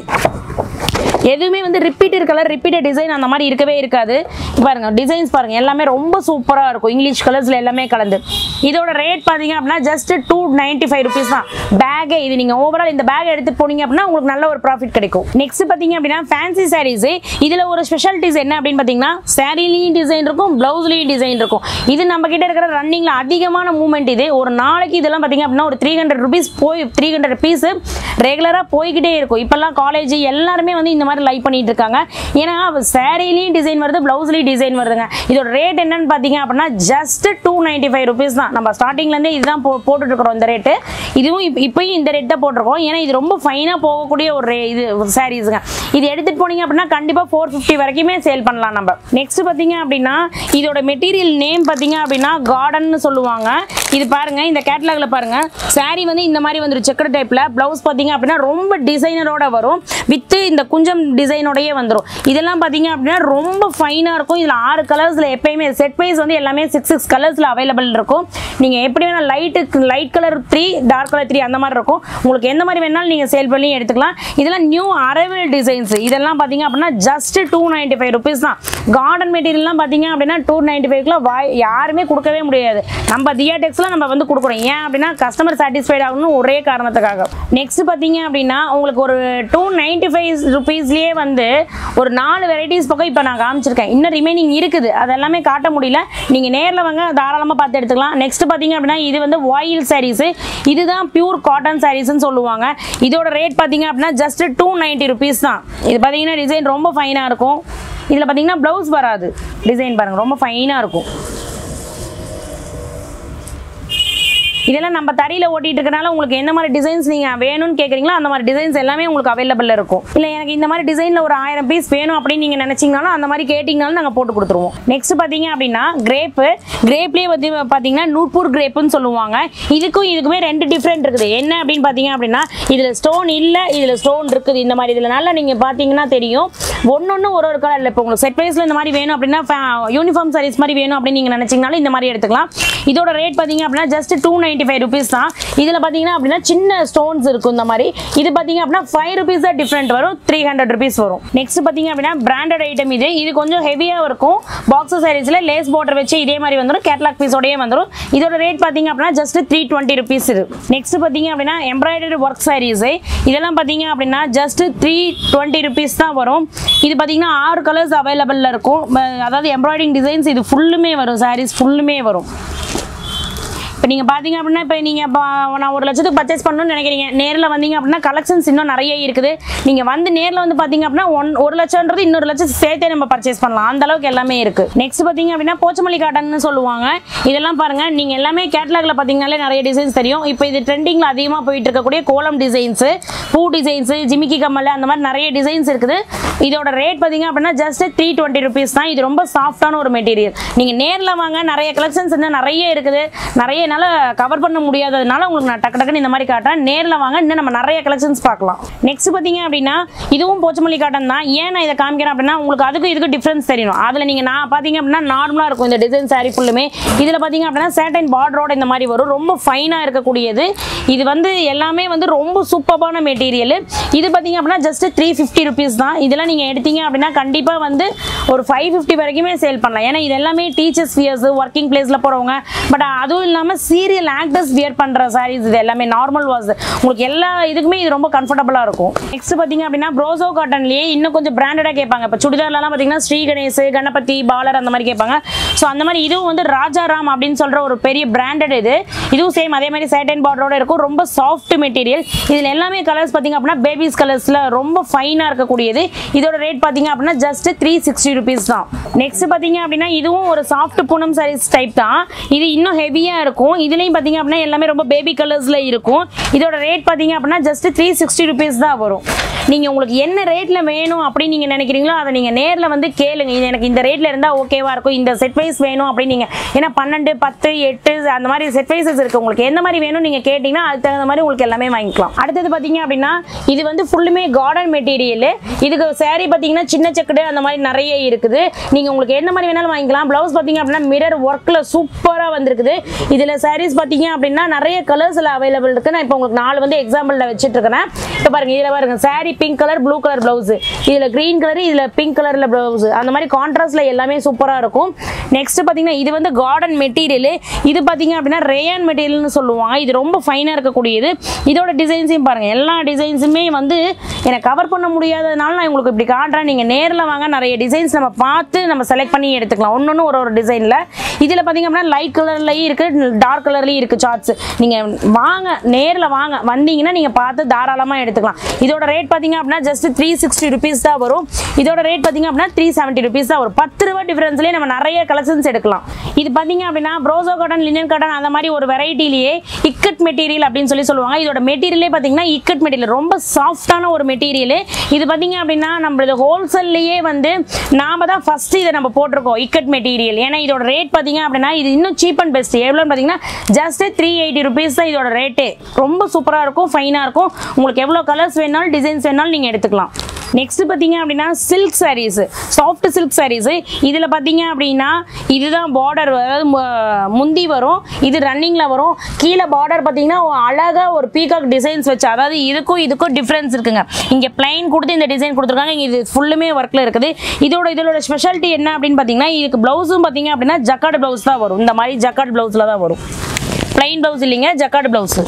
எதுவுமே வந்து ரிப்பீட்டட் கலர் ரிப்பீட்டட் டிசைன் அந்த மாதிரி இருக்கவே இருக்காது இங்க பாருங்க டிசைன்ஸ் பாருங்க எல்லாமே ரொம்ப சூப்பராக இருக்கும் இங்கிலீஷ் கலர்ஸ்ல எல்லாமே கலந்து இதோட ரேட் பார்த்தீங்க அப்படின்னா just two ninety five rupees தான் பேக்கே இது நீங்க ஓவரால் இந்த பேக் எடுத்து போனீங்க அப்படின்னா உங்களுக்கு நல்ல ஒரு ப்ராஃபிட் கிடைக்கும் நெக்ஸ்ட் பார்த்தீங்க அப்படின்னா ஃபேன்சி சாரீஸ் இதுல ஒரு ஸ்பெஷாலிட்டிஸ் என்ன அப்படின்னு பார்த்தீங்கன்னா சாரீலையும் டிசைன் இருக்கும் பிளவுஸ்லையும் டிசைன் இருக்கும் இது நம்ம கிட்ட இருக்கிற ரன்னிங்ல அதிகமான மூவ்மெண்ட் இது ஒரு நாளைக்கு இதெல்லாம் பார்த்தீங்க அப்படின்னா ஒரு த்ரீ ஹண்ட்ரட் ருபீஸ் போய் த்ரீ ஹண்ட்ரட் பீஸ் ரெகுலராக போய்கிட்டே இருக்கும் இப்போல்லாம் காலேஜ் எல்லாருமே வந்து இந்த மாதிரி லைக் பண்ணிட்டு இருக்காங்க ஏன்னா சாரீலையும் டிசைன் வருது பிளவுஸ்லையும் டிசைன் வருதுங்க இதோட ரேட் என்னன்னு பார்த்தீங்க அப்படின்னா just two ninety five rupees தான் நம்ம ஸ்டார்டிங்லேருந்தே இதுதான் போ போட்டுட்டு இருக்கிறோம் இந்த ரேட்டு இதுவும் இப்போ இப்போயும் இந்த ரேட் தான் போட்டிருக்கோம் ஏன்னா இது ரொம்ப ஃபைனாக போகக்கூடிய ஒரு ரே இது சாரீஸுங்க இது எடுத்துகிட்டு போனீங்க அப்படின்னா கண்டிப்பாக ஃபோர் ஃபிஃப்டி வரைக்குமே சேல் பண்ணலாம் நம்ம நெக்ஸ்ட் பார்த்தீங்க அப்படின்னா இதோட மெட்டீரியல் நேம் பார்த்தீங்க அப்படின்னா கார்டன்னு சொல்லுவாங்க இது பாருங்க இந்த கேட்டலாக்ல பாருங்க saree வந்து இந்த மாதிரி வந்துடும் செக்கர் டைப்ல பிளவுஸ் பார்த்தீங்க அப்படின்னா ரொம்ப டிசைனரோட வரும் வித் இந்த குஞ்சம் டிசைனோடயே வந்துடும் இதெல்லாம் பார்த்தீங்க அப்படின்னா ரொம்ப ஃபைனாக இருக்கும் இதில் ஆறு கலர்ஸில் எப்பயுமே செட் வைஸ் வந்து எல்லாமே சிக்ஸ் சிக்ஸ் கலர்ஸில் அவைலபிள் இருக்கும் நீங்கள் எப்படி வேணால் light light colour three dark colour three அந்த மாதிரி இருக்கும் உங்களுக்கு எந்த மாதிரி வேணாலும் நீங்கள் சேல் பண்ணி எடுத்துக்கலாம் இதெல்லாம் நியூ அரைவல் டிசைன்ஸ் இதெல்லாம் பார்த்தீங்க அப்படின்னா just two ninety five rupees தான் கார்டன் மெட்டீரியல்லாம் பார்த்தீங்க அப்படின்னா டூ நைன்டி ஃபைவ்க்குலாம் வாய் யாருமே கொடுக்கவே முடியாது நம்ம தியாடெக்ஸில் நம்ம வந்து கொடுக்குறோம் ஏன் அப்படின்னா கஸ்டமர் சாட்டிஸ்ஃபைட் ஆகணும் ஒரே காரணத்துக்காக நெக்ஸ்ட் பார்த்தீங்க அப்படின்னா உங்களுக்கு ஒரு டூ நைன்டி ஃபைவ் ருபீஸ்லேயே வந்து ஒரு நாலு வெரைட்டிஸ் பக்கம் இப்போ நான் காமிச்சிருக்கேன் இன்னும் ரிமைனிங் இருக்குது அதெல்லாமே காட்ட முடியல நீங்கள் நேரில் வாங்க தாராளமாக பார்த்து எடுத்துக்கலாம் நெக்ஸ்ட் பார்த்தீங்க அப்படின்னா இது வந்து வாயில் சாரீஸ் இதுதான் பியூர் காட்டன் சாரீஸ்னு சொல்லுவாங்க இதோட ரேட் பார்த்தீங்க அப்படின்னா ஜஸ்ட் டூ நைன்ட்டி ருபீஸ் தான் இது பார்த்தீங்கன்னா டிசைன் ரொம்ப ஃபைனாக இருக்கும் இதில் பார்த்தீங்கன்னா ப்ளவுஸ் வராது டிசைன் பாருங்கள் ரொம்ப ஃபைனாக இருக்கும் இதெல்லாம் நம்ம தறியில் ஓட்டிட்டு இருக்கனால உங்களுக்கு எந்த மாதிரி டிசைன்ஸ் நீங்கள் வேணும்னு கேட்குறீங்களோ அந்த மாதிரி டிசைன்ஸ் எல்லாமே உங்களுக்கு அவைலபிள் இருக்கும் இல்லை எனக்கு இந்த மாதிரி டிசைனில் ஒரு ஆயிரம் பீஸ் வேணும் அப்படின்னு நீங்கள் நினச்சிங்கனாலும் அந்த மாதிரி கேட்டிங்கனாலும் நாங்கள் போட்டு கொடுத்துருவோம் நெக்ஸ்ட் பார்த்தீங்க அப்படின்னா கிரேப்பு கிரேப்லேயே வந்து பார்த்தீங்கன்னா நூற்பூர் கிரேப்புன்னு சொல்லுவாங்க இதுக்கும் இதுக்குமே ரெண்டு டிஃப்ரெண்ட் இருக்குது என்ன அப்படின்னு பார்த்தீங்க அப்படின்னா இதில் ஸ்டோன் இல்லை இதில் ஸ்டோன் இருக்குது இந்த மாதிரி இதில் நல்லா நீங்கள் பார்த்தீங்கன்னா தெரியும் ஒன்னொன்று ஒரு ஒரு கலரில் இப்போ உங்களுக்கு செட் ப்ரைஸில் இந்த மாதிரி வேணும் அப்படின்னா யூனிஃபார்ம் சாரீஸ் மாதிரி வேணும் அப்படின்னு நீங்கள் நினச்சிங்கனாலும் இந்த மாதிரி எடுத்துக்கலாம் இதோட ரேட் பார்த்தீங்க அப்படின்னா just two ninety five rupees தான் இதில் பார்த்தீங்கன்னா அப்படின்னா சின்ன ஸ்டோன்ஸ் இருக்கும் இந்த மாதிரி இது பார்த்தீங்க அப்படின்னா ஃபைவ் ருபீஸ் தான் டிஃப்ரெண்ட் வரும் த்ரீ ஹண்ட்ரட் ருபீஸ் வரும் நெக்ஸ்ட் பார்த்தீங்க அப்படின்னா பிராண்டட் ஐட்டம் இது இது கொஞ்சம் ஹெவியாக இருக்கும் பாக்ஸ் சாரீஸில் லேஸ் பார்டர் வச்சு இதே மாதிரி வந்துடும் கேட்லாக் பீஸோடயே வந்துடும் இதோட ரேட் பார்த்தீங்க அப்படின்னா ஜஸ்ட் த்ரீ டுவெண்ட்டி ருபீஸ் இது நெக்ஸ்ட் பார்த்தீங்க அப்படின்னா எம்ப்ராய்டரி ஒர்க் சாரீஸ் இதெல்லாம் பார்த்தீங்க அப்படின்னா ஜஸ்ட் த்ரீ டுவெண்ட்டி ருபீஸ் தான் வரும் இது பார்த்தீங்கன்னா ஆறு கலர்ஸ் அவைலபிளில் இருக்கும் ம- அதாவது எம்ப்ராய்டிங் டிசைன்ஸ் இது ஃபுல்லுமே வரும் சாரீஸ் ஃபுல்லுமே வரும் இப்போ நீங்கள் பார்த்தீங்க அப்படின்னா இப்போ நீங்கள் நான் ஒரு லட்சத்துக்கு பர்ச்சேஸ் பண்ணணும்னு நினைக்கிறீங்க நேரில் வந்தீங்க அப்படின்னா கலெக்ஷன்ஸ் இன்னும் நிறைய இருக்குது நீங்கள் வந்து நேரில் வந்து பார்த்தீங்க அப்படின்னா ஒன் ஒரு லட்சம்ன்றது இன்னொரு லட்சம் சேர்த்தே நம்ம பர்ச்சேஸ் பண்ணலாம் அந்த அளவுக்கு எல்லாமே இருக்கு நெக்ஸ்ட் பார்த்தீங்க அப்படின்னா போச்சமல்லி காட்டன்னு சொல்லுவாங்க இதெல்லாம் பாருங்க நீங்கள் எல்லாமே கேட்டலாகில் பார்த்தீங்கனாலே நிறைய டிசைன்ஸ் தெரியும் இப்போ இது ட்ரெண்டிங்கில் அதிகமாக போயிட்டு இருக்கக்கூடிய கோலம் டிசைன்ஸு பூ டிசைன்ஸு ஜிமிக்கி கம்மல் அந்த மாதிரி நிறைய டிசைன்ஸ் இருக்குது இதோட ரேட் பார்த்தீங்க அப்படின்னா ஜஸ்ட் த்ரீ டுவெண்ட்டி ருபீஸ் தான் இது ரொம்ப சாஃப்டான ஒரு மெட்டீரியல் நீங்கள் நேரில் வாங்க நிறைய கலெக்ஷன்ஸ் இன்னும் நிறைய இருக்குது நிறைய என்னால் கவர் பண்ண முடியாததுனால உங்களுக்கு நான் டக்கு டக்குன்னு இந்த மாதிரி காட்டுறேன் நேரில் வாங்க இன்னும் நம்ம நிறைய கலெக்ஷன்ஸ் பார்க்கலாம் நெக்ஸ்ட் பார்த்தீங்க அப்படின்னா இதுவும் போச்சமல்லி காட்டன் தான் ஏன் நான் இதை காமிக்கிறேன் அப்படின்னா உங்களுக்கு அதுக்கும் இதுக்கும் டிஃப்ரென்ஸ் தெரியணும் அதில் நீங்கள் நான் பார்த்தீங்க அப்படின்னா நார்மலாக இருக்கும் இந்த டிசைன் saree ஃபுல்லுமே இதில் பார்த்தீங்க அப்படின்னா சேட்டைன் பார்டரோட இந்த மாதிரி வரும் ரொம்ப ஃபைனாக இருக்கக்கூடியது இது வந்து எல்லாமே வந்து ரொம்ப சூப்பரான மெட்டீரியல் இது பார்த்தீங்க அப்படின்னா ஜஸ்ட் த்ரீ ஃபிஃப்டி ருபீஸ் தான் இதெல்லாம் நீங்கள் எடுத்தீங்க அப்படின்னா கண்டிப்பாக வந்து ஒரு ஃபைவ் ஃபிஃப்டி வரைக்குமே சேல் பண்ணலாம் ஏன்னா இது எல்லாமே டீச்சர்ஸ் வியர்ஸ் ஒர்க்கிங் பிளேஸில் போகிறவங்க பட் அதுவும் இல்லாமல் சீரியல் ஆக்டர்ஸ் வியர் பண்ணுற சாரீஸ் இது எல்லாமே நார்மல் வாஸ் உங்களுக்கு எல்லா இதுக்குமே இது ரொம்ப கம்ஃபர்டபுளாக இருக்கும் நெக்ஸ்ட் பார்த்தீங்க அப்படின்னா ப்ரோசோ காட்டன்லேயே இன்னும் கொஞ்சம் பிராண்டடாக கேட்பாங்க இப்போ சுடிதார்லாம் பார்த்தீங்கன்னா ஸ்ரீ கணேஷ் கணபதி பாலர் அந்த மாதிரி கேட்பாங்க ஸோ அந்த மாதிரி இதுவும் வந்து ராஜாராம் அப்படின்னு சொல்கிற ஒரு பெரிய பிராண்டட் இது இதுவும் சேம் அதே மாதிரி சேட்டன் பார்டரோட இருக்கும் ரொம்ப சாஃப்ட் மெட்டீரியல் இதில் எல்லாமே கலர்ஸ் பார்த்தீங்க அப்படின்னா பேபிஸ் கலர்ஸில் ரொம்ப ஃபைனாக இருக்கக்கூடியது இதோட ரேட் பார்த்தீங்க அப்படின்னா ஜஸ்ட் த்ரீ சிக்ஸ்டி ருபீஸ் தான் நெக்ஸ்ட் பார்த்தீங்க அப்படின்னா இதுவும் ஒரு சாஃப்ட் பூனம் சாரீஸ் டைப் தான் இது இன்னும் ஹெவியாக இருக்கும் இதுலேயும் பார்த்தீங்க அப்படின்னா எல்லாமே ரொம்ப பேபி கலர்ஸில் இருக்கும் இதோட ரேட் பார்த்தீங்க அப்படின்னா ஜஸ்ட் த்ரீ சிக்ஸ்டி ருபீஸ் தான் வரும் நீங்கள் உங்களுக்கு என்ன ரேட்டில் வேணும் அப்படின்னு நீங்கள் நினைக்கிறீங்களோ அதை நீங்கள் நேரில் வந்து கேளுங்க இது எனக்கு இந்த ரேட்டில் இருந்தால் ஓகேவா இருக்கும் இந்த செட் வைஸ் வேணும் அப்படின்னு நீங்கள் ஏன்னா பன்னெண்டு பத்து எட்டு அந்த மாதிரி செட் வைஸஸ் இருக்குது உங்களுக்கு எந்த மாதிரி வேணும் நீங்கள் கேட்டிங்கன்னா அதுக்கு தகுந்த மாதிரி உங்களுக்கு எல்லாமே வாங்கிக்கலாம் அடுத்தது பார்த்தீங்க அப்படின்னா இது வந்து ஃபுல்லுமே கார்டன் மெட்டீரியல் இதுக்கு saree பார்த்தீங்கன்னா சின்ன செக்குடு அந்த மாதிரி நிறைய இருக்குது நீங்கள் உங்களுக்கு எந்த மாதிரி வேணாலும் வாங்கிக்கலாம் ப்ளவுஸ் பார்த்தீங்க அப்படின்னா மிரர் ஒர்க்கில் சூப்பராக வந்திருக்குது இதில் sarees பார்த்தீங்க அப்படின்னா நிறைய கலர்ஸில் அவைலபிள் இருக்குது நான் இப்போ உங்களுக்கு நாலு வந்து எக்ஸாம்பிளில் வச்சுட்டு இருக்கிறேன் இப்போ பாருங்க இதில் பாருங்க saree pink colour blue colour blouse இதில் க்ரீன் கலர் இதில் பிங்க் கலரில் ப்ளவுஸ் அந்த மாதிரி கான்ட்ராஸ்டில் எல்லாமே சூப்பராக இருக்கும் நெக்ஸ்ட் பார்த்தீங்கன்னா இது வந்து கார்டன் மெட்டீரியல் இது பார்த்தீங்க அப்படின்னா ரேயான் மெட்டீரியல்னு சொல்லுவாங்க இது ரொம்ப ஃபைனாக இருக்கக்கூடியது இதோட டிசைன்ஸையும் பாருங்க எல்லா டிசைன்ஸுமே வந்து எனக்கு கவர் பண்ண முடியாததுனால நான் உங்களுக்கு இப்படி காட்டுறேன் நீங்கள் நேரில் வாங்க நிறைய டிசைன்ஸ் நம்ம பார்த்து நம்ம செலக்ட் பண்ணி எடுத்துக்கலாம் ஒன்று ஒரு ஒரு டிசைனில் இதில் பார்த்தீங்க அப்படின்னா லைட் கலர்லையும் இருக்குது டார்க் கலர்லையும் இருக்குது சார்ட்ஸ் நீங்கள் வாங்க நேரில் வாங்க வந்தீங்கன்னா நீங்கள் பார்த்து தாராளமாக எடுத்துக்கலாம் இதோட ரேட் பார்த்தீங்க அப்படின்னா ஜஸ்ட் த்ரீ சிக்ஸ்டி ருபீஸ் தான் வரும் இதோட ரேட் பார்த்தீங்க அப்படின்னா த்ரீ செவன்ட்டி ருபீஸ் தான் வரும் பத்து ரூபா டிஃபரன்ஸ்லேயே நம்ம நிறைய கலெக்ஷன்ஸ் எடுக்கலாம் இது பார்த்தீங்க அப்படின்னா ப்ரோசோ காட்டன் லினன் காட்டன் அந்த மாதிரி ஒரு வெரைட்டிலேயே இக்கட் மெட்டீரியல் அப்படின்னு சொல்லி சொல்லுவாங்க இதோட மெட்டீரியலே பார்த்தீங்கன்னா இக்கட் மெட்டீரியல் ரொம்ப சாஃப்டான ஒரு மெட்டீரியல் இது பார்த்தீங்க அப்படின்னா நம்மளது ஹோல்சேல்லையே வந்து நாம தான் ஃபர்ஸ்ட் இதை நம்ம போட்டிருக்கோம் இக்கட் மெட்டீரியல் ஏன்னா இதோட ரேட் பார்த்தீங்க அப்படின்னா இது இன்னும் சீப் அண்ட் பெஸ்ட் எவ்வளோன்னு பார்த்தீங்கன்னா ஜஸ்ட் த்ரீ எயிட்டி ருபீஸ் தான் இதோட ரேட்டு ரொம்ப சூப்பராக இருக்கும் ஃபைனாக இருக்கும் உங்களுக்கு எவ்வளோ கலர்ஸ் வேணாலும் டிசைன்ஸ் வேணாலும் நீங்கள் எடுத்துக்கலாம் நெக்ஸ்ட் பார்த்தீங்க அப்படின்னா silk sarees soft silk sarees இதில் பார்த்தீங்க அப்படின்னா இதுதான் பார்டர் அதாவது மு- முந்தி வரும் இது ரன்னிங்கில் வரும் கீழே பார்டர் பார்த்தீங்கன்னா அழகாக ஒரு பீகாக் டிசைன்ஸ் வச்சு அதாவது இதுக்கும் இதுக்கும் டிஃப்ரென்ஸ் இருக்குங்க இங்கே பிளைன் கொடுத்து இந்த டிசைன் கொடுத்துருக்காங்க இங்க இது ஃபுல்லுமே ஒர்க்கில் இருக்குது இதோட இதோட ஸ்பெஷாலிட்டி என்ன அப்படின்னு பார்த்தீங்கன்னா இதுக்கு ப்ளவுஸும் பார்த்தீங்க அப்படின்னா ஜக்கார்டு ப்ளவுஸ் தான் வரும் இந்த மாதிரி ஜக்கார்டு ப்ளவுஸில் தான் வரும் பிளைன் ப்ளவுஸ் இல்லைங்க ஜக்கார்டு ப்ளவுஸு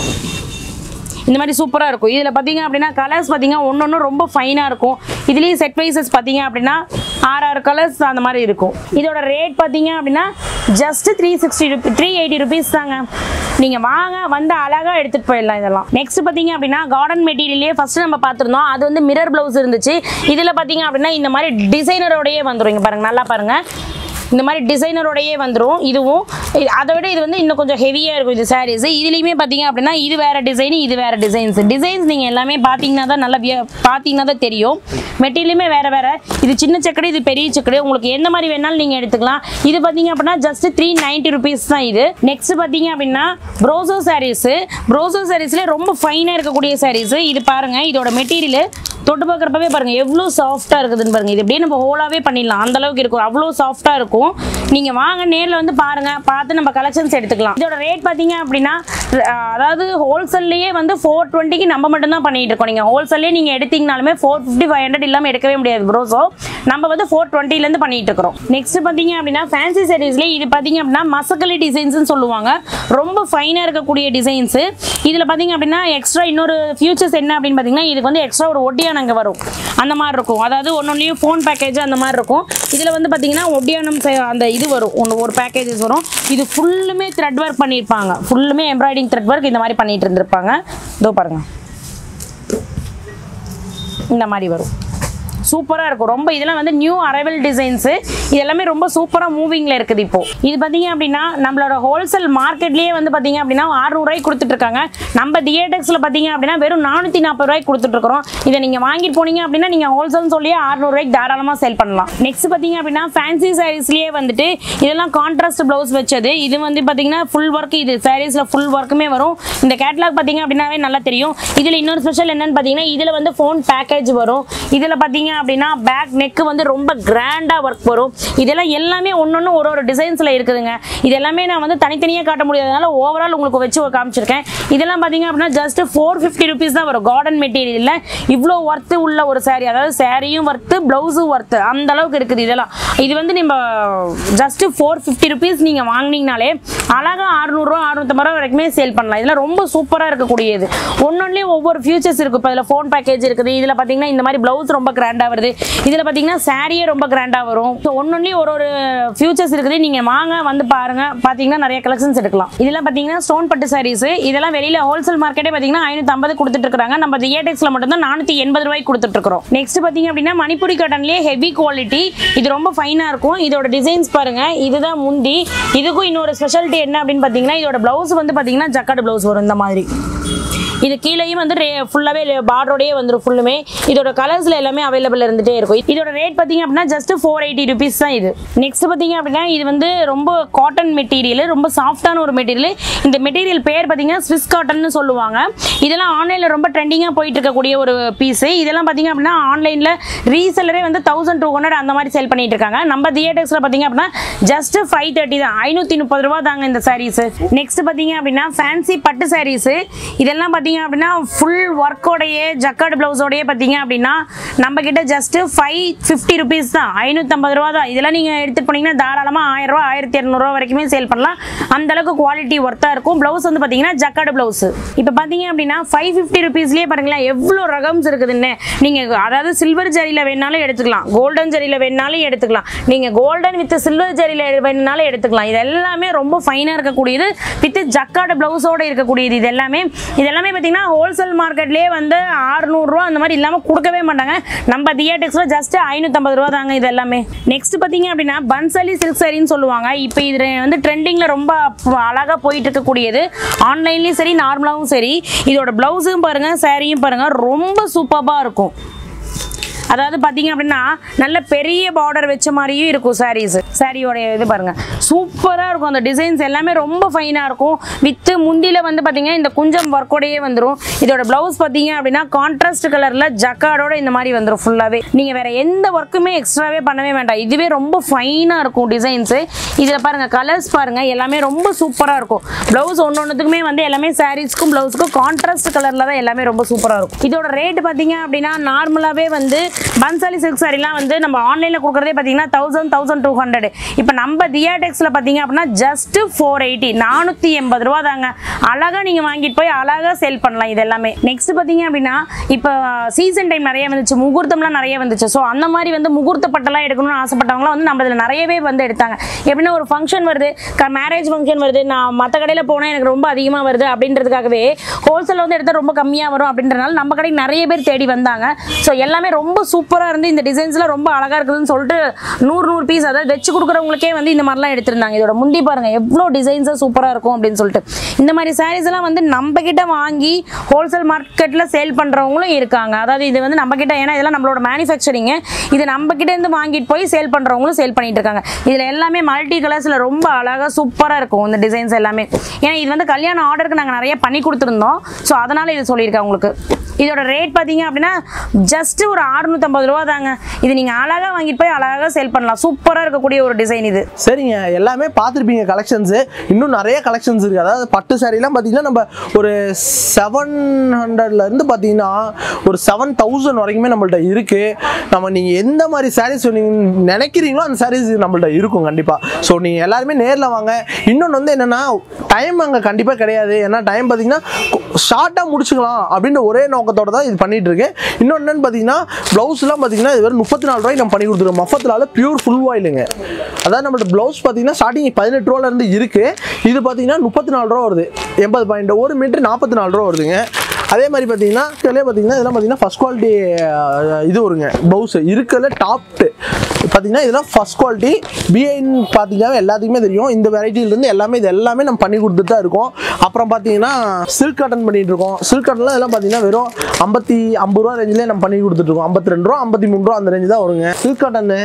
இந்த மாதிரி சூப்பராக இருக்கும் இதில் பார்த்தீங்க அப்படின்னா கலர்ஸ் பார்த்தீங்க ஒன்று ஒன்று ரொம்ப ஃபைனாக இருக்கும் இதுலேயும் செட் வைசஸ் பார்த்தீங்க அப்படின்னா ஆறு ஆறு கலர்ஸ் அந்த மாதிரி இருக்கும் இதோட ரேட் பார்த்தீங்க அப்படின்னா just three sixty rupee three eighty rupees தாங்க நீங்கள் வாங்க வந்து அழகாக எடுத்துகிட்டு போயிடலாம் இதெல்லாம் நெக்ஸ்ட் பார்த்தீங்க அப்படின்னா கார்டன் மெட்டீரியலே ஃபஸ்ட்டு நம்ம பார்த்துருந்தோம் அது வந்து மிரர் ப்ளவுஸ் இருந்துச்சு இதில் பார்த்தீங்க அப்படின்னா இந்த மாதிரி டிசைனரோடையே வந்துடும் இங்கே பாருங்கள் நல்லா பாருங்கள் இந்த மாதிரி டிசைனரோடையே வந்துடும் இதுவும் இது- அதை விட இது வந்து இன்னும் கொஞ்சம் ஹெவியாக இருக்கும் இது சாரீஸ் இதுலேயுமே பார்த்தீங்க அப்படின்னா இது வேறு டிசைன் இது வேறு டிசைன்ஸ் டிசைன்ஸ் நீங்கள் எல்லாமே பார்த்தீங்கன்னா தான் நல்லா விய- பார்த்தீங்கன்னா தான் தெரியும் மெட்டீரியலுமே வேறு வேறு இது சின்ன சக்கடு இது பெரிய சக்கடு உங்களுக்கு எந்த மாதிரி வேணாலும் நீங்கள் எடுத்துக்கலாம் இது பார்த்தீங்க அப்படின்னா ஜஸ்ட் த்ரீ நைன்ட்டி ருபீஸ் தான் இது நெக்ஸ்ட் பார்த்தீங்க அப்படின்னா ப்ரோசோ சாரீஸு ப்ரோசோ சாரீஸில் ரொம்ப ஃபைனாக இருக்கக்கூடிய சாரீஸு இது பாருங்கள் இதோட மெட்டீரியல் தொட்டு பார்க்குறப்பவே பாருங்கள் எவ்வளோ சாஃப்டாக இருக்குதுன்னு பாருங்கள் இது அப்படியே நம்ம ஹோலாகவே பண்ணிடலாம் அந்த அளவுக்கு இருக்கும் அவ்வளோ சாஃப்டாக இருக்கும் நீங்கள் வாங்க நேரில் வந்து பாருங்கள் பார்த்து நம்ம கலெக்ஷன்ஸ் எடுத்துக்கலாம் இதோட ரேட் பார்த்தீங்க அப்படின்னா அஹ், அதாவது ஹோல்சேல்லையே வந்து ஃபோர் டுவெண்ட்டிக்கு நம்ம மட்டும்தான் பண்ணிட்டு இருக்கோம் நீங்கள் ஹோல்சேல்லே நீங்கள் எடுத்தீங்கனாலுமே ஃபோர் ஃபிஃப்டி ஃபைவ் ஹண்ட்ரட் இல்லாமல் எடுக்கவே முடியாது ப்ரோஸோ நம்ம வந்து ஃபோர் டுவெண்ட்டிலேருந்து பண்ணிட்டு இருக்கிறோம் நெக்ஸ்ட் பார்த்தீங்க அப்படின்னா ஃபேன்சி சாரீஸ்லேயே இது பார்த்தீங்க அப்படின்னா மசக்கலி டிசைன்ஸ்னு சொல்லுவாங்க ரொம்ப ஃபைனாக இருக்கக்கூடிய டிசைன்ஸு இதில் பார்த்தீங்க அப்படின்னா எக்ஸ்ட்ரா இன்னொரு ஃபியூச்சர்ஸ் என்ன அப்படின்னு பார்த்தீங்கன்னா இதுக்கு வந்து எக்ஸ்ட்ரா ஒரு ஒட்டியானம் அங்கே வரும் அந்த மாதிரி இருக்கும் அதாவது ஒன்னொன்னையும் ஃபோன் பேக்கேஜ் அந்த மாதிரி இருக்கும் இதில் வந்து பார்த்தீங்கன்னா ஒட்டியானம் செ- அந்த இது இது வரும் ஒன்று ஒரு பேக்கேஜஸ் வரும் இது ஃபுல்லுமே த்ரெட் ஒர்க் பண்ணியிருப்பாங்க ஃபுல்லுமே எம்ப்ராய்டிங் த்ரெட் ஒர்க் இந்த மாதிரி பண்ணிட்டு இருந்திருப்பாங்க இதோ பாருங்க இந்த மாதிரி வரும் சூப்பராக இருக்கும் ரொம்ப இதெல்லாம் வந்து நியூ அரைவல் டிசைன்ஸு இது எல்லாமே ரொம்ப சூப்பராக மூவிங்கில் இருக்குது இப்போ இது பார்த்தீங்க அப்படின்னா நம்மளோட ஹோல்சேல் மார்க்கெட்லேயே வந்து பார்த்தீங்க அப்படின்னா அறுநூறுவாய்க்கு கொடுத்துட்டு இருக்காங்க நம்ம தியேட்டக்ஸில் பார்த்தீங்க அப்படின்னா வெறும் நானூற்றி நாற்பது ரூபாய்க்கு கொடுத்துட்டு இருக்கிறோம் இதை நீங்கள் வாங்கிட்டு போனீங்க அப்படின்னா நீங்கள் ஹோல்சேல்னு சொல்லி அறுநூறுவாய்க்கு தாராளமாக சேல் பண்ணலாம் நெக்ஸ்ட் பார்த்தீங்க அப்படின்னா ஃபேன்சி சாரீஸ்லேயே வந்துட்டு இதெல்லாம் கான்ட்ராஸ்ட் ப்ளவுஸ் வச்சது இது வந்து பார்த்தீங்கன்னா ஃபுல் ஒர்க் இது சாரீஸில் ஃபுல் ஒர்க்குமே வரும் இந்த கேட்லாக் பார்த்தீங்க அப்படின்னாவே நல்லா தெரியும் இதில் இன்னொரு ஸ்பெஷல் என்னன்னு பார்த்தீங்கன்னா இதில் வந்து ஃபோன் பேக்கேஜ் வரும் இதில் பார்த்தீங்க அப்படின்னா பேக் நெக்கு வந்து ரொம்ப கிராண்டாக ஒர்க் வரும் இதெல்லாம் எல்லாமே ஒன்று ஒரு ஒரு டிசைன்ஸில் இருக்குதுங்க இது எல்லாமே நான் வந்து தனித்தனியாக காட்ட முடியாதனால ஓவரால் உங்களுக்கு வச்சு காமிச்சிருக்கேன் இதெல்லாம் பார்த்தீங்க அப்படின்னா ஜஸ்ட் ஃபோர் ஃபிஃப்டி ருபீஸ் தான் வரும் கார்டன் மெட்டீரியலில் இவ்வளோ ஒர்த்து உள்ள ஒரு saree அதாவது சாரியும் ஒர்த்து ப்ளவுஸும் ஒர்த்து அந்த அளவுக்கு இருக்குது இதெல்லாம் இது வந்து நம்ம ஜஸ்ட் ஃபோர் ஃபிஃப்டி ருபீஸ் நீங்கள் வாங்கினீங்கனாலே அழகாக அறுநூறுவா அறுநூத்தம்பது ரூபா வரைக்குமே சேல் பண்ணலாம் இதெல்லாம் ரொம்ப சூப்பராக இருக்கக்கூடியது ஒன்னொன்லேயும் ஒவ்வொரு ஃபியூச்சர்ஸ் இருக்குது இப்போ இதில் ஃபோன் பேக்கேஜ் இருக்குது இதில் பார்த்தீங்கன்னா இந்த மாதிரி ப்ளவுஸ் ரொம்ப கிராண்டாக வருது இதில் பார்த்தீங்கன்னா சாரியே ரொம்ப கிராண்டாக வரும் ஸோ ஒன்னொன்லேயும் ஒரு ஒரு ஃபியூச்சர்ஸ் இருக்குது நீங்கள் வாங்க வந்து பாருங்க பார்த்தீங்கன்னா நிறைய கலெக்ஷன்ஸ் எடுக்கலாம் இதெல்லாம் பார்த்தீங்கன்னா ஸ்டோன் பட்டு சாரீஸ் இதெல்லாம் வெளியில் ஹோல்சேல் மார்க்கெட்டே பார்த்தீங்கன்னா ஐநூற்றம்பது கொடுத்துட்டு இருக்காங்க நம்ம தியேடெக்ஸில் மட்டும்தான் நானூற்றி எண்பது ரூபாய்க்கு கொடுத்துட்டு இருக்கிறோம் நெக்ஸ்ட் பார்த்தீங்க அப்படின்னா மணிப்புரி காட்டன்லேயே ஹெவி குவாலிட்டி இது ரொம்ப ஃபைனாக இருக்கும் இதோட டிசைன்ஸ் பாருங்க இதுதான் முந்தி இதுக்கும் இன்னொரு ஸ்பெஷாலிட்டி என்ன அப்படின்னு பார்த்தீங்கன்னா இதோட ப்ளவுஸ் வந்து பார்த்தீங்கன்னா ஜக்காடு ப்ளவுஸ் வரும் இந்த மாதிரி இது கீழேயும் வந்து ஃபுல்லாகவே பார்டரோடயே வந்துடும் ஃபுல்லுமே இதோட கலர்ஸில் எல்லாமே அவைலபிள் இருந்துகிட்டே இருக்கும் இதோட ரேட் பார்த்தீங்க அப்படின்னா ஜஸ்ட் ஃபோர் எயிட்டி ருபீஸ் தான் இது நெக்ஸ்ட் பார்த்தீங்க அப்படின்னா இது வந்து ரொம்ப காட்டன் மெட்டீரியல் ரொம்ப சாஃப்டான ஒரு மெட்டீரியல் இந்த மெட்டீரியல் பேர் பார்த்தீங்கன்னா ஸ்விஸ் காட்டன்னு சொல்லுவாங்க இதெல்லாம் ஆன்லைனில் ரொம்ப ட்ரெண்டிங்காக போயிட்டு இருக்கக்கூடிய ஒரு பீஸு இதெல்லாம் பார்த்தீங்க அப்படின்னா ஆன்லைனில் ரீசெல்லரே வந்து தௌசண்ட் டூ ஹண்ட்ரட் அந்த மாதிரி சேல் பண்ணிட்டு இருக்காங்க நம்ம தியேட்டர்ஸில் பார்த்தீங்க அப்படின்னா ஜஸ்ட் ஃபைவ் தேர்ட்டி தான் ஐநூற்றி முப்பது ரூபா தாங்க இந்த சாரீஸ் நெக்ஸ்ட் பார்த்தீங்க அப்படின்னா ஃபேன்சி பட்டு சாரீஸ் இதெல்லாம் பார்த்தீங்க அப்படின்னா ஃபுல் ஒர்க்கோடையே ஜக்கார்டு ப்ளவுஸோடையே பார்த்தீங்க அப்படின்னா நம்ம கிட்ட ஜஸ்ட் ஃபைவ் ஃபிஃப்டி ருபீஸ் தான் ஐநூற்றம்பது ரூபா தான் இதெல்லாம் நீங்கள் எடுத்துட்டு போனீங்கன்னா தாராளமாக ஆயிரம் ரூபா ஆயிரத்தி இரநூறுவா வரைக்குமே சேல் பண்ணலாம் அந்த அளவுக்கு குவாலிட்டி ஒர்த்தாக இருக்கும் ப்ளவுஸ் வந்து பார்த்தீங்கன்னா ஜக்கார்டு ப்ளவுஸ் இப்போ பார்த்தீங்க அப்படின்னா ஃபைவ் ஃபிஃப்டி ருபீஸ்லேயே பாருங்களேன் எவ்வளோ ரகம்ஸ் இருக்குதுன்னு நீங்கள் அதாவது சில்வர் ஜரியில் வேணாலும் எடுத்துக்கலாம் கோல்டன் ஜரியில் வேணாலும் எடுத்துக்கலாம் நீங்கள் கோல்டன் வித் சில்வர் ஜரியில் வேணுனாலும் எடுத்துக்கலாம் இது எல்லாமே ரொம்ப ஃபைனாக இருக்கக்கூடியது வித் ஜக்கார்டு ப்ளவுஸோடு இருக்கக்கூடியது இது எல்லாமே இது எல்லாமே பார்த்தீங்கன்னா ஹோல்சேல் மார்க்கெட்லேயே வந்து 600 ரூபா அந்த மாதிரி இல்லாமல் கொடுக்கவே மாட்டாங்க நம்ம தியேட்டெக்ஸில் ஜஸ்ட் ஐநூற்றம்பது ரூபா தாங்க இது எல்லாமே நெக்ஸ்ட் பார்த்தீங்க அப்படின்னா பன்சலி சில்க் சரின்னு சொல்லுவாங்க இப்போ இது வந்து ட்ரெண்டிங்கில் ரொம்ப அழகாக போயிட்டு இருக்கக்கூடியது ஆன்லைன்லேயும் சரி நார்மலாகவும் சரி இதோட ப்ளவுஸும் பாருங்கள் சாரியும் பாருங்கள் ரொம்ப சூப்பராக இருக்கும் அதாவது பார்த்தீங்க அப்படின்னா நல்ல பெரிய பார்டர் வச்ச மாதிரியும் இருக்கும் சாரீஸ் சாரியோட இது பாருங்க சூப்பராக இருக்கும் அந்த டிசைன்ஸ் எல்லாமே ரொம்ப ஃபைனாக இருக்கும் வித்து முந்தியில் வந்து பார்த்தீங்கன்னா இந்த குஞ்சம் ஒர்க்கோடையே வந்துடும் இதோட ப்ளவுஸ் பார்த்தீங்க அப்படின்னா கான்ட்ராஸ்ட் கலரில் ஜக்கார்டோட இந்த மாதிரி வந்துடும் ஃபுல்லாகவே நீங்கள் வேற எந்த ஒர்க்குமே எக்ஸ்ட்ராவே பண்ணவே வேண்டாம் இதுவே ரொம்ப ஃபைனாக இருக்கும் டிசைன்ஸு இதில் பாருங்க கலர்ஸ் பாருங்க எல்லாமே ரொம்ப சூப்பராக இருக்கும் ப்ளவுஸ் ஒன்று ஒன்றுத்துக்குமே வந்து எல்லாமே சாரீஸ்க்கும் ப்ளவுஸ்க்கும் கான்ட்ராஸ்ட் கலரில் தான் எல்லாமே ரொம்ப சூப்பராக இருக்கும் இதோட ரேட் பார்த்தீங்க அப்படின்னா நார்மலாகவே வந்து பன்சாலி சில்க் சாரிலாம் வந்து நம்ம ஆன்லைனில் கொடுக்குறதே பார்த்தீங்கன்னா தௌசண்ட் தௌசண்ட் டூ ஹண்ட்ரட் இப்போ நம்ம தியாடெக்ஸில் பார்த்தீங்க அப்படின்னா ஜஸ்ட் ஃபோர் எயிட்டி நானூற்றி எண்பது ரூபா தாங்க அழகாக நீங்கள் வாங்கிட்டு போய் அழகாக சேல் பண்ணலாம் இது எல்லாமே நெக்ஸ்ட் பார்த்தீங்க அப்படின்னா இப்போ சீசன் டைம் நிறைய வந்துச்சு முகூர்த்தம்லாம் நிறைய வந்துச்சு ஸோ அந்த மாதிரி வந்து முகூர்த்த பட்டெல்லாம் எடுக்கணும்னு ஆசைப்பட்டவங்களாம் வந்து நம்ம இதில் நிறையவே வந்து எடுத்தாங்க எப்படின்னா ஒரு ஃபங்க்ஷன் வருது மேரேஜ் ஃபங்க்ஷன் வருது நான் மற்ற கடையில் போனால் எனக்கு ரொம்ப அதிகமாக வருது அப்படின்றதுக்காகவே ஹோல்சேல் வந்து எடுத்தால் ரொம்ப கம்மியாக வரும் அப்படின்றனால நம்ம கடைக்கு நிறைய பேர் தேடி வந்தாங்க ஸோ எல்லாமே ரொம்ப சூப்பராக இருந்து இந்த டிசைன்ஸ்லாம் ரொம்ப அழகாக இருக்குதுன்னு சொல்லிட்டு நூறு நூறு பீஸ் அதாவது வச்சு கொடுக்குறவங்களுக்கே வந்து இந்த மாதிரிலாம் எடுத்திருந்தாங்க இதோட முந்தி பாருங்க எவ்வளோ டிசைன்ஸாக சூப்பராக இருக்கும் அப்படின்னு சொல்லிட்டு இந்த மாதிரி sarees எல்லாம் வந்து நம்ம கிட்ட வாங்கி ஹோல்சேல் மார்க்கெட்டில் சேல் பண்ணுறவங்களும் இருக்காங்க அதாவது இது வந்து நம்ம கிட்ட ஏன்னா இதெல்லாம் நம்மளோட மேனுஃபேக்சரிங்கு இது நம்ம கிட்ட இருந்து வாங்கிட்டு போய் சேல் பண்ணுறவங்களும் சேல் பண்ணிட்டு இருக்காங்க இதில் எல்லாமே மல்டி கலர்ஸில் ரொம்ப அழகாக சூப்பராக இருக்கும் இந்த டிசைன்ஸ் எல்லாமே ஏன்னா இது வந்து கல்யாண ஆர்டருக்கு நாங்கள் நிறைய பண்ணி கொடுத்துருந்தோம் ஸோ அதனால் இது சொல்லியிருக்கேன் உங்களுக்கு இதோட ரேட் பார்த்தீங்க அப்படின்னா ஜஸ்ட் ஒரு அறுநூத்தம்பது ரூபா தாங்க இது நீங்கள் அழகாக வாங்கிட்டு போய் அழகாக சேல் பண்ணலாம் சூப்பராக இருக்கக்கூடிய ஒரு டிசைன் இது சரிங்க எல்லாமே பார்த்துருப்பீங்க கலெக்ஷன்ஸு இன்னும் நிறைய கலெக்ஷன்ஸ் இருக்குது அதாவது பட்டு சாரீலாம் பார்த்தீங்கன்னா நம்ம ஒரு செவன் ஹண்ட்ரட்லேருந்து பார்த்தீங்கன்னா ஒரு செவன் தௌசண்ட் வரைக்குமே நம்மள்ட்ட இருக்குது நம்ம நீங்கள் எந்த மாதிரி சாரீஸ் நீங்கள் நினைக்கிறீங்களோ அந்த சாரீஸ் நம்மள்ட்ட இருக்கும் கண்டிப்பாக ஸோ நீங்கள் எல்லாருமே நேரில் வாங்க இன்னொன்று வந்து என்னென்னா டைம் அங்கே கண்டிப்பாக கிடையாது ஏன்னா டைம் பார்த்தீங்கன்னா ஷார்ட்டாக முடிச்சுக்கலாம் அப்படின்ற ஒரே நோக்கத்தோட தான் இது பண்ணிட்டு இருக்கு இன்னொன்று என்னன்னு பார்த்தீங்கன்னா ப்ளவுஸ்லாம் பார்த்தீங்கன்னா இது வெறும் முப்பத்தி நாலு ரூபாய்க்கு நம்ம பண்ணி கொடுத்துருக்கோம் மஃபத்திலால பியூர் ஃபுல் வாயிலுங்க அதாவது நம்மளோட ப்ளவுஸ் பார்த்தீங்கன்னா ஸ்டார்டிங் பதினெட்டு ரூபால இருந்து இருக்கு இது பார்த்தீங்கன்னா முப்பத்தி நாலு ரூபா வருது எண்பது பாயிண்ட் ஒரு மீட்டர் நாற்பத்தி நாலு ரூபா வருதுங்க அதே மாதிரி பார்த்தீங்கன்னா இதுலேயே பார்த்தீங்கன்னா இதெல்லாம் பார்த்தீங்கன்னா ஃபஸ்ட் குவாலிட்டி இது வருங்க ப்ளவுஸ் இருக்கிறதுல டாப்ட்டு பார்த்தீங்கன்னா இதெல்லாம் ஃபஸ்ட் குவாலிட்டி பிஐன்னு பார்த்தீங்கன்னா எல்லாத்துக்குமே தெரியும் இந்த வெரைட்டிலேருந்து எல்லாமே இது எல்லாமே நம்ம பண்ணி கொடுத்துட்டு தான் இருக்கோம் அப்புறம் பார்த்தீங்கன்னா சில்க் காட்டன் பண்ணிட்டு இருக்கோம் சில்க் காட்டன்லாம் இதெல்லாம் பார்த்தீங்கன்னா வெறும் ஐம்பத்தி ஐம்பது ரூபா ரேஞ்சிலே நம்ம பண்ணி கொடுத்துட்ருக்கோம் ஐம்பத்தி ரெண்டு ரூபா ஐம்பத்தி மூணு ரூபா அந்த ரேஞ்சு தான் வருங்க சில்க் காட்டனு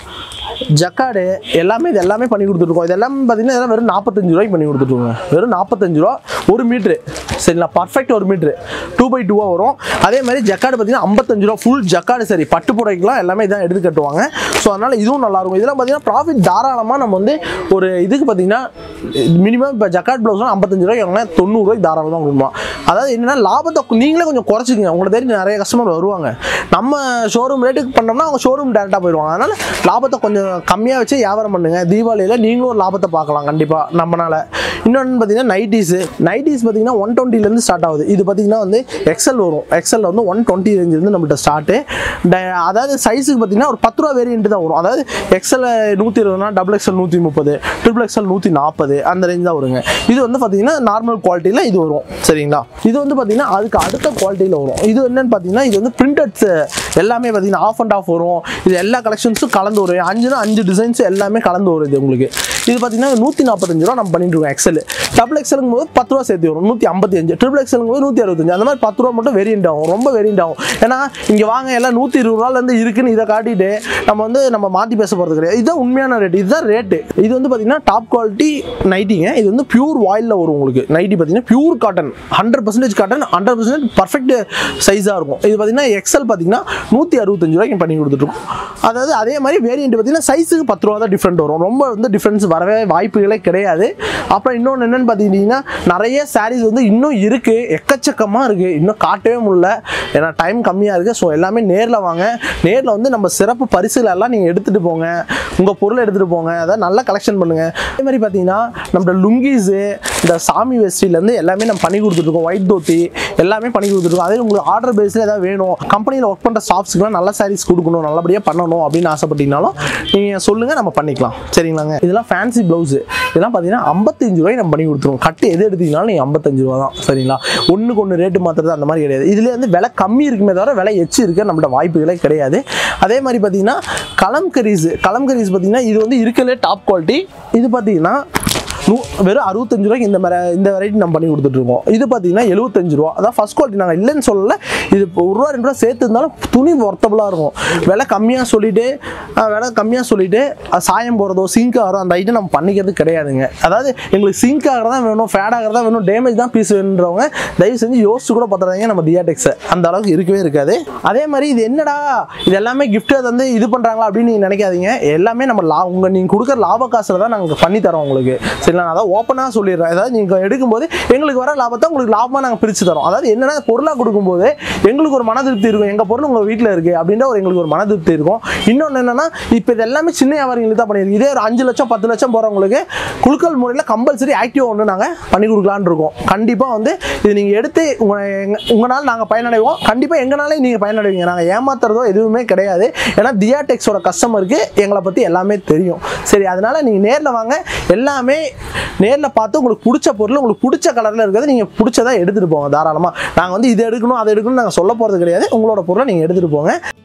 ஜக்காடு எல்லாமே இது எல்லாமே பண்ணி கொடுத்துருக்கோம் இது எல்லாமே பார்த்தீங்கன்னா இதெல்லாம் வெறும் நாற்பத்தஞ்சு ரூபாய்க்கு பண்ணி கொடுத்துருக்கோங்க வெறும் நாற்பத்தஞ்சு ரூபா ஒரு மீட்ரு சரிங்களா பர்ஃபெக்ட் ஒரு மீட்ரு டூ பை டூவாக வரும் அதே மாதிரி ஜக்காடு பார்த்தீங்கன்னா ஐம்பத்தஞ்சு ரூபா ஃபுல் ஜக்காடு சரி பட்டு புடவைக்கெலாம் எல்லாமே இதான் எடுத்து கட்டுவாங்க ஸோ அதனால் இதுவும் நல்லா இருக்கும் இதெல்லாம் பார்த்தீங்கன்னா ப்ராஃபிட் தாராளமாக நம்ம வந்து ஒரு இதுக்கு பார்த்தீங்கன்னா மினிமம் இப்போ ஜக்காட் ப்ளவுஸ்லாம் ஐம்பத்தஞ்சு ரூபாய்க்கு வாங்கினா தொண்ணூறுரூவாய்க்கு தாராளமாக கொடுப்போம் அதாவது என்னன்னா லாபத்தை நீங்களே கொஞ்சம் குறைச்சிக்கங்க உங்களுக்கு தெரிஞ்சு நிறைய கஸ்டமர் வருவாங்க நம்ம ஷோரூம் ரேட்டுக்கு பண்ணோம்னா அவங்க ஷோரூம் டேரெக்டாக போயிடுவாங்க அதனால் லாபத்தை கொஞ்சம் கம்மியாக வச்சு வியாபாரம் பண்ணுங்க தீபாவளியில் நீங்களும் ஒரு லாபத்தை பார்க்கலாம் கண்டிப்பாக நம்மளால இன்னொன்று பார்த்தீங்கன்னா நைட்டிஸு நைட்டிஸ் பார்த்தீங்கன்னா ஒன் டுவெண்ட்டிலேருந்து ஸ்டார்ட் ஆகுது இது பார்த்தீங்கன்னா வந்து எக்ஸல் வரும் எக்ஸல் வந்து ஒன் டுவெண்ட்டி ரேஞ்சிலேருந்து நம்மகிட்ட ஸ்டார்ட்டு அதாவது சைஸுக்கு பார்த்தீங்கன்னா ஒரு பத்து ரூபா வேரியன்ட் தான் வரும் அதாவது எக்ஸல் நூற்றி இருபதுனா டபுள் எக்ஸல் நூற்றி முப்பது ட்ரிபிள் எக்ஸல் நூற்றி நாற்பது அந்த ரேஞ்ச் தான் வருங்க இது வந்து பார்த்தீங்கன்னா நார்மல் குவாலிட்டியில் இது வரும் சரிங்களா இது வந்து பார்த்தீங்கன்னா அதுக்கு அடுத்த குவாலிட்டியில் வரும் இது என்னன்னு பார்த்தீங்கன்னா இது வந்து பிரிண்டட்ஸ் எல்லாமே பார்த்தீங்கன்னா ஆஃப் அண்ட் ஆஃப் வரும் இது எல்லா கலெக்ஷன்ஸும் கலந்து வரும் அஞ்சுனா அஞ்சு டிசைன்ஸ் எல்லாமே கலந்து வரும் இது உங்களுக்கு இது பார்த்தீங்கன்னா நூற்றி நாற்பத்தஞ்சு ரூபா நம்ம பண்ணிட்டு இருக்கோம் எக்ஸல் டபுள் எக்ஸலுங்கும் போது பத்து ரூபா சேர்த்து வரும் நூற்றி ஐம்பத்தி அஞ்சு ட்ரிபிள் எக்ஸலுங்கும் போது நூற்றி அறுபத்தஞ்சு அந்த மாதிரி பத்து ரூபா மட்டும் வேரியண்ட் ஆகும் ரொம்ப வேரியண்ட் ஆகும் ஏன்னா இங்கே வாங்க எல்லாம் நூற்றி இருபது ரூபாலேருந்து இருக்குன்னு இதை காட்டிட்டு நம்ம வந்து நம்ம மாற்றி பேச போகிறது கிடையாது இதுதான் உண்மையான ரேட் இதுதான் ரேட்டு இது வந்து பார்த்தீங்கன்னா டாப் குவாலிட்டி நைட்டிங்க இது வந்து பியூர் வாயிலில் வரும் உங்களுக்கு நைட்டி பார்த்தீங்கன்னா pure cotton hundred percentage cotton hundred percentage perfect சைஸாக இருக்கும் இது பார்த்தீங்கன்னா எக்ஸல் பார்த்தீங்கன்னா நூற்றி அறுபத்தஞ்சு ரூபாய்க்கு பண்ணி கொடுத்துட்ருக்கோம் அதாவது அதே மாதிரி வேரியண்ட் பார்த்தீங்கன்னா சைஸுக்கு பத்து ரூபா தான் டிஃப்ரெண்ட் வரும் ரொம்ப வந்து டிஃப்ரென்ஸ் வரவே வாய்ப்புகளே கிடையாது அப்புறம் இன்னொன்று என்னென்னு பார்த்தீங்கன்னா நிறைய சாரீஸ் வந்து இன்னும் இருக்குது எக்கச்சக்கமாக இருக்குது இன்னும் காட்டவே முடியல ஏன்னா டைம் கம்மியாக இருக்குது ஸோ எல்லாமே நேரில் வாங்க நேரில் வந்து நம்ம சிறப்பு பரிசுகள் எல்லாம் நீங்கள் எடுத்துகிட்டு போங்க உங்கள் பொருளை எடுத்துகிட்டு போங்க அதாவது நல்லா கலெக்ஷன் பண்ணுங்கள் அதே மாதிரி பார்த்தீங்கன்னா நம்மளோட லுங்கீஸு இந்த சாமி வெஸ்டிலேருந்து எல்லாமே நம்ம பண்ணி கொடுத்துட்ருக்கோம் ஒயிட் தோத்தி எல்லாமே பண்ணி கொடுத்துருக்கோம் அதே உங்களுக்கு ஆர்டர் பேஸில் ஏதாவது வேணும் கம்பெனியில் ஒர்க் பண்ணுற ஸ்டாஃப்ஸ்க்குலாம் நல்ல சாரீஸ் கொடுக்கணும் நல்லபடியாக பண்ணணும் அப்படின்னு ஆசைப்பட்டீங்கனாலும் நீங்கள் சொல்லுங்கள் நம்ம பண்ணிக்கலாம் சரிங்களாங்க இதெல்லாம் ஃபேன்சி ப்ளவுஸு இதெல்லாம் பார்த்தீங்கன்னா ஐம்பத்தஞ்சு ரூபாய் நம்ம பண்ணி கொடுத்துருவோம் கட்டு எது எடுத்தீங்கனாலும் நீங்கள் ஐம்பத்தஞ்சு ரூபா தான் சரிங்களா ஒன்றுக்கு ஒன்று ரேட்டு மாற்றுறது அந்த மாதிரி கிடையாது இதுலேயே வந்து விலை கம்மி இருக்குமே தவிர விலை எச்சு இருக்க நம்மளோட வாய்ப்புகளே கிடையாது அதே மாதிரி பார்த்தீங்கன்னா கலம்கரீஸ் கலம்கரீஸ் பார்த்தீங்கன்னா இது வந்து இருக்கிறதுலே டாப் குவாலிட்டி இது பார்த்தீங்கன்னா நூ வெறும் அறுபத்தஞ்சு ரூபாய்க்கு இந்த மாதிரி இந்த வெரைட்டி நம்ம பண்ணி கொடுத்துட்ருக்கோம் இது பார்த்தீங்கன்னா எழுபத்தஞ்சு ரூபா அதான் ஃபஸ்ட் குவாலிட்டி நாங்கள் இல்லைன்னு சொல்லலை இது இப்போ ஒரு ரூபா ரெண்டு ரூபா சேர்த்து இருந்தாலும் துணி ஒர்த்தபுளாக இருக்கும் விலை கம்மியாக சொல்லிட்டு அஹ், விலை கம்மியாக சொல்லிட்டு அது சாயம் போகிறதோ சிங்க் ஆகிறதோ அந்த ஐட்டம் நம்ம பண்ணிக்கிறது கிடையாதுங்க அதாவது எங்களுக்கு சிங்க் ஆகிறதா வேணும் ஃபேட் ஆகிறதா வேணும் டேமேஜ் தான் பீஸ் வேணுன்றவங்க தயவு செஞ்சு யோசிச்சு கூட பார்த்துறாங்க நம்ம டியாடெக்ஸை அந்த அளவுக்கு இருக்கவே இருக்காது அதே மாதிரி இது என்னடா இது எல்லாமே கிஃப்ட் வந்து இது பண்ணுறாங்களா அப்படின்னு நீங்கள் நினைக்காதீங்க எல்லாமே நம்ம லா உங்கள் நீங்கள் கொடுக்குற லாப காசில் தான் நாங்கள் பண்ணி தரோம் உங்களுக்கு சரிங்களா நான் அதான் ஓப்பனாக சொல்லிடுறேன் அதாவது நீங்கள் எடுக்கும்போது எங்களுக்கு வர லாபத்தை உங்களுக்கு லாபமாக நாங்கள் பிரித்து தரோம் அதாவது என்னென்னா பொருளாக கொடுக்கும்போது எங்களுக்கு ஒரு மன திருப்தி இருக்கும் எங்கள் பொருள் உங்கள் வீட்டில் இருக்குது அப்படின்ற ஒரு எங்களுக்கு ஒரு மன திருப்தி இருக்கும் இன்னொன்று என்னென்னா இப்போ இது எல்லாமே சின்ன வியாபாரிகளுக்கு தான் பண்ணியிருக்கு இதே ஒரு அஞ்சு லட்சம் பத்து லட்சம் போகிறவங்களுக்கு குழுக்கள் முறையில் கம்பல்சரி ஆக்டிவாக ஒன்று நாங்கள் பண்ணி கொடுக்கலான்னு இருக்கோம் கண்டிப்பாக வந்து இது நீங்கள் எடுத்து உங்கள் எங்க உங்களால் நாங்கள் பயனடைவோம் கண்டிப்பாக எங்களாலே நீங்கள் பயனடைவீங்க நாங்கள் ஏமாத்துறதோ எதுவுமே கிடையாது ஏன்னா தியாடெக்ஸோட கஸ்டமருக்கு எங்களை பற்றி எல்லாமே தெரியும் சரி அதனால் நீங்கள் நேரில் வாங்க எல்லாமே நேரில் பார்த்து உங்களுக்கு பிடிச்ச பொருள் உங்களுக்கு பிடிச்ச கலரில் இருக்கிறது நீங்கள் பிடிச்சதா எடுத்துகிட்டு போங்க தாராளமாக நாங்கள் வந்து இது எடுக்கணும் அதை எடுக்கணும் நாங்கள் சொல்ல போகிறது கிடையாது உங்களோட பொருளை நீங்கள் எடுத்துகிட்டு போங்க